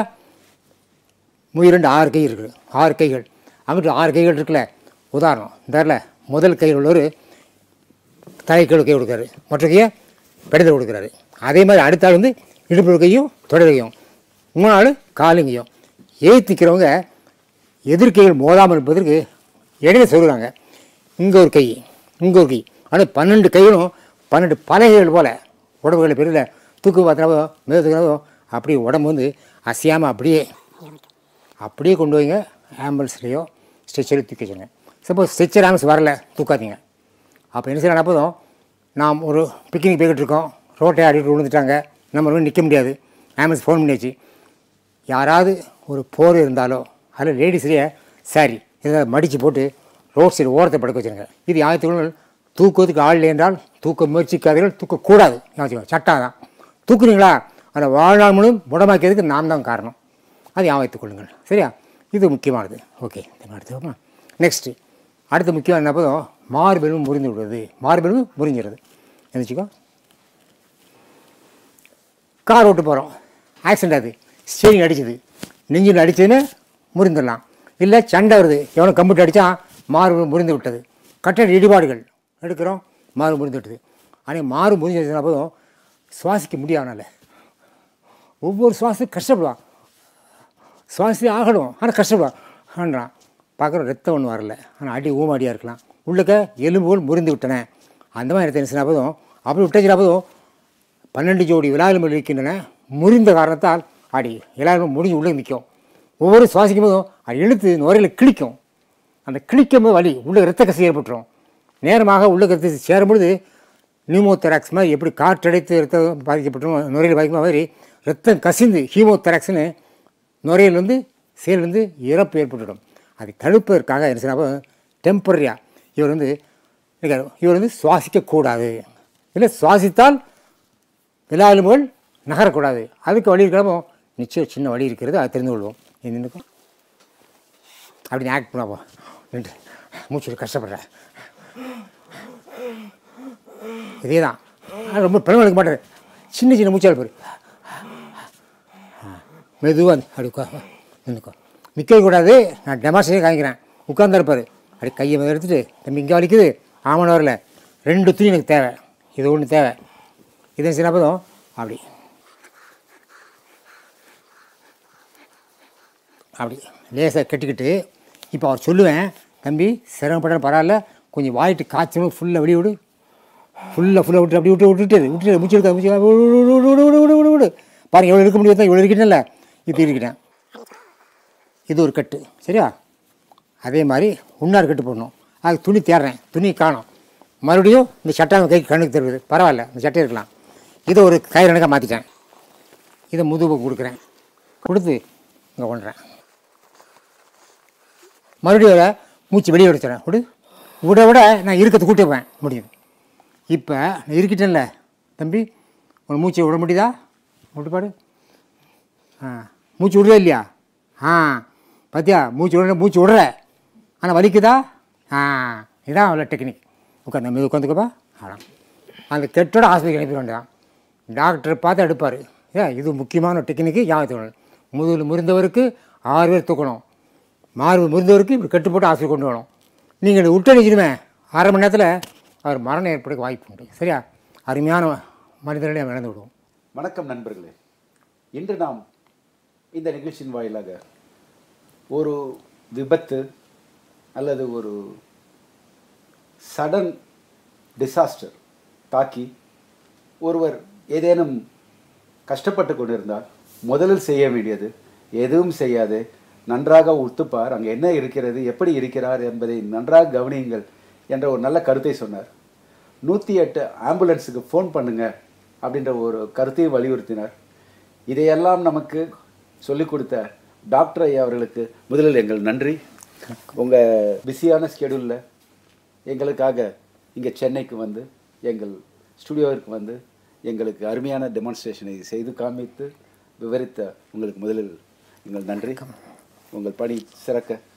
மூ இரண்டு ஆறு கை இருக்குது ஆறு கைகள் அங்கிட்டு ஆறு கைகள் இருக்குல்ல உதாரணம் இந்த இடத்துல முதல் கையில் உள்ளவர் தலைக்கீழ் கை கொடுக்குறாரு மற்ற கையை பெடத்தில் கொடுக்குறாரு அதே மாதிரி அடுத்த ஆள் வந்து இடுப்பு கையும் தொடர் கையும் மூணாள் காலுங்கையும் ஏற்றி நிற்கிறவங்க எதிர்க்கைகள் மோதாமல் இருப்பதற்கு இடையில சொல்கிறாங்க இங்கே ஒரு கை இங்கே ஒரு கை ஆனால் பன்னெண்டு கைகளும் பன்னெண்டு பலகைகள் போல் உடம்புகளை பெரியல தூக்கு பார்த்தனாவோ மேல தூக்கினாவோ அப்படியே உடம்பு வந்து அசையாமல் அப்படியே அப்படியே கொண்டு வைங்க ஆம்புலன்ஸ்லேயோ ஸ்ட்ரெச்சரில் தூக்கி வச்சுங்க சப்போஸ் ஸ்ட்ரெச்சர் ஆம்புலன்ஸ் வரல தூக்காதீங்க அப்போ என்ன செய்யலாம் போதும் நாம் ஒரு பிக்னிக் போய்கிட்டு இருக்கோம் ரோட்டை ஆடிட்டு விழுந்துட்டாங்க நம்ம வந்து நிற்க முடியாது ஆம்புலன்ஸ் ஃபோன் பண்ணியாச்சு யாராவது ஒரு போர் இருந்தாலோ அதில் லேடிஸ்லேயே சாரி இதை மடித்து போட்டு ரோட் சைடு ஓரத்தை படுக்க வச்சுருங்க இது யாத்திரை தூக்குவதுக்கு ஆள் இல்லை என்றால் தூக்க முயற்சிக்காதீர்கள் தூக்கக்கூடாது ஞாபகம் சட்டம் தான் தூக்குறீங்களா அந்த வாழ்நாள் முழுவதும் முடமாக்கியதுக்கு நாம் தான் காரணம் அது ஞாபகம் வைத்துக் கொள்ளுங்கள் சரியா இது முக்கியமானது ஓகே அடுத்து நெக்ஸ்ட்டு அடுத்து முக்கியம் என்ன போதும் மார்பெலும் முறிந்து விடுவது மார்பெலும் முறிஞ்சிடுது நினச்சிக்கோ கார் ஓட்டு போகிறோம் ஆக்சிடென்ட் ஆகுது ஸ்டேரிங் அடிச்சது நெஞ்சில் அடிச்சதுன்னு முறிந்துடலாம் இல்லை சண்டை வருது எவனோ கம்பிட்டு அடித்தா மார்பு முறிந்து விட்டது கட்டட இடிபாடுகள் எடுக்கிறோம் மாறு முறிந்து விட்டது ஆனால் மாறு முறிஞ்சதுனா போதும் சுவாசிக்க முடியாதனால ஒவ்வொரு சுவாசம் கஷ்டப்படுவான் சுவாசி ஆகணும் ஆனால் கஷ்டப்படுவான் ஆன்றான் பார்க்குற ரத்தம் ஒன்றும் வரல ஆனால் அடி ஊமாடியாக இருக்கலாம் உள்ளக்க எலும்புகள் முறிந்து விட்டன அந்த மாதிரி இடத்துல என்ன செய்யணும் போதும் அப்படி விட்டச்சுனா போதும் பன்னெண்டு ஜோடி விழாலுமல் இருக்கின்றன முறிந்த காரணத்தால் அடி எல்லாரும் முடிஞ்சு உள்ளே நிற்கும் ஒவ்வொரு சுவாசிக்கும் போதும் அது இழுத்து நுரையில் கிழிக்கும் அந்த கிழிக்கும் போது வலி உள்ள இரத்த கசி ஏற்பட்டுரும் நேரமாக உள்ள ரத்த சேரும் பொழுது நியூமோதெராக்ஸ் மாதிரி எப்படி காற்றடைத்து ரத்தம் பாதிக்கப்பட்டுரும் நுரையில் பாதிக்கும் மாதிரி ரத்தம் கசிந்து ஹீமோதெராக்ஸ்னு நுரையில் வந்து செயல் வந்து இறப்பு ஏற்பட்டுவிடும் அதை தடுப்பதற்காக என்ன செய்யணும் டெம்பரரியாக இவர் வந்து இருக்காரு. இவர் வந்து சுவாசிக்கக்கூடாது இல்லை சுவாசித்தால் விழா எலும்புகள் நகரக்கூடாது அதுக்கு வழி இருக்கிறப்போ நிச்சயம் சின்ன வழி இருக்கிறது அதை தெரிந்து கொள்வோம் இது நினைக்கும் அப்படி ஆக்ட் பண்ணாப்போ நின்று மூச்சு கஷ்டப்படுறேன் இதே தான் ஆனால் ரொம்ப பெருமை எடுக்க மாட்டார் சின்ன சின்ன மூச்சால் பாரு மெதுவாக அப்படி உட்கா நின்றுக்கோ நிற்கவே கூடாது நான் டெமாஸ்ட்ரேஷன் காமிக்கிறேன் உட்காந்துருப்பார் அப்படி கையை மேல எடுத்துட்டு தம்பி இங்கே வலிக்குது ஆமன் வரல ரெண்டு துணி எனக்கு தேவை இது ஒன்று தேவை இதை சின்ன போதும் அப்படி அப்படி லேசாக கட்டிக்கிட்டு இப்போ அவர் சொல்லுவேன் தம்பி சிரமப்பட பரவாயில்ல கொஞ்சம் வாயிட்டு காய்ச்சணும் ஃபுல்லாக வெளியே விடு ஃபுல்லாக ஃபுல்லாக விட்டு அப்படி விட்டு விட்டுட்டு விட்டுட்டு மூச்சு எடுக்க மூச்சு விடு, விடு, விடு, விடு, விடு, விடு, விடு, விடு. பாருங்க எவ்வளோ இருக்க முடியும் இவ்வளோ இருக்கட்டேன்ல இப்போ இருக்கட்டேன் இது ஒரு கட்டு சரியா அதே மாதிரி உன்னார் கட்டு போடணும் அது துணி தேடுறேன் துணி காணும் மறுபடியும் இந்த சட்டை அவன் கைக்கு கண்ணுக்கு தருவது பரவாயில்ல இந்த சட்டை இருக்கலாம் இதை ஒரு கயிறு கணக்காக மாற்றிட்டேன் இதை முதுகு கொடுக்குறேன் கொடுத்து இங்கே கொண்டுறேன் மறுபடியும் வர மூச்சு வெளியே எடுத்துறேன் விடு விட விட நான் இருக்கிறது கூட்டிப்பேன் முடியும் இப்போ நான் இருக்கிட்டேன்ல தம்பி உன் மூச்சை விட முடியுதா விட்டு பாடு ஆ மூச்சு விடுறே இல்லையா ஆ பார்த்தியா மூச்சு விடுற மூச்சு விடுற ஆனால் வலிக்குதா ஆ இதான் அவ்வளோ டெக்னிக் உட்காந்து மீது உட்காந்துக்கப்பா அதான் அந்த கெட்டோட ஹாஸ்பிட்டல் அனுப்பி வேண்டாம் டாக்டர் பார்த்து எடுப்பார் ஏன் இது முக்கியமான டெக்னிக்கு ஞாபகத்துக்கு முதுகில் முறிந்தவருக்கு ஆறு பேர் தூக்கணும் மார்பு முறிந்தவருக்கு இப்படி கட்டு போட்டு ஹாஸ்பிட்டல் கொண்டு வரணும் நீங்கள் விட்டடிச்சிடுமே அரை மணி நேரத்தில் அவர் மரணம் ஏற்படுக்க வாய்ப்பு உண்டு சரியா அருமையான மனிதர்களை நம்ம இழந்து விடுவோம் வணக்கம் நண்பர்களே இன்று நாம் இந்த நிகழ்ச்சியின் வாயிலாக ஒரு விபத்து அல்லது ஒரு சடன் டிசாஸ்டர் தாக்கி ஒருவர் ஏதேனும் கஷ்டப்பட்டு கொண்டிருந்தால் முதலில் செய்ய வேண்டியது எதுவும் செய்யாது நன்றாக உத்துப்பார் அங்கே என்ன இருக்கிறது எப்படி இருக்கிறார் என்பதை நன்றாக கவனியுங்கள் என்ற ஒரு நல்ல கருத்தை சொன்னார் நூற்றி எட்டு ஆம்புலன்ஸுக்கு ஃபோன் பண்ணுங்க அப்படின்ற ஒரு கருத்தையும் வலியுறுத்தினார் இதையெல்லாம் நமக்கு சொல்லிக் கொடுத்த டாக்டர் ஐயா அவர்களுக்கு முதலில் எங்கள் நன்றி உங்கள் பிஸியான ஸ்கெடியூலில் எங்களுக்காக இங்கே சென்னைக்கு வந்து எங்கள் ஸ்டுடியோவிற்கு வந்து எங்களுக்கு அருமையான டெமான்ஸ்ட்ரேஷனை செய்து காமித்து விவரித்த உங்களுக்கு முதலில் எங்கள் நன்றி உங்கள் பணி சிறக்க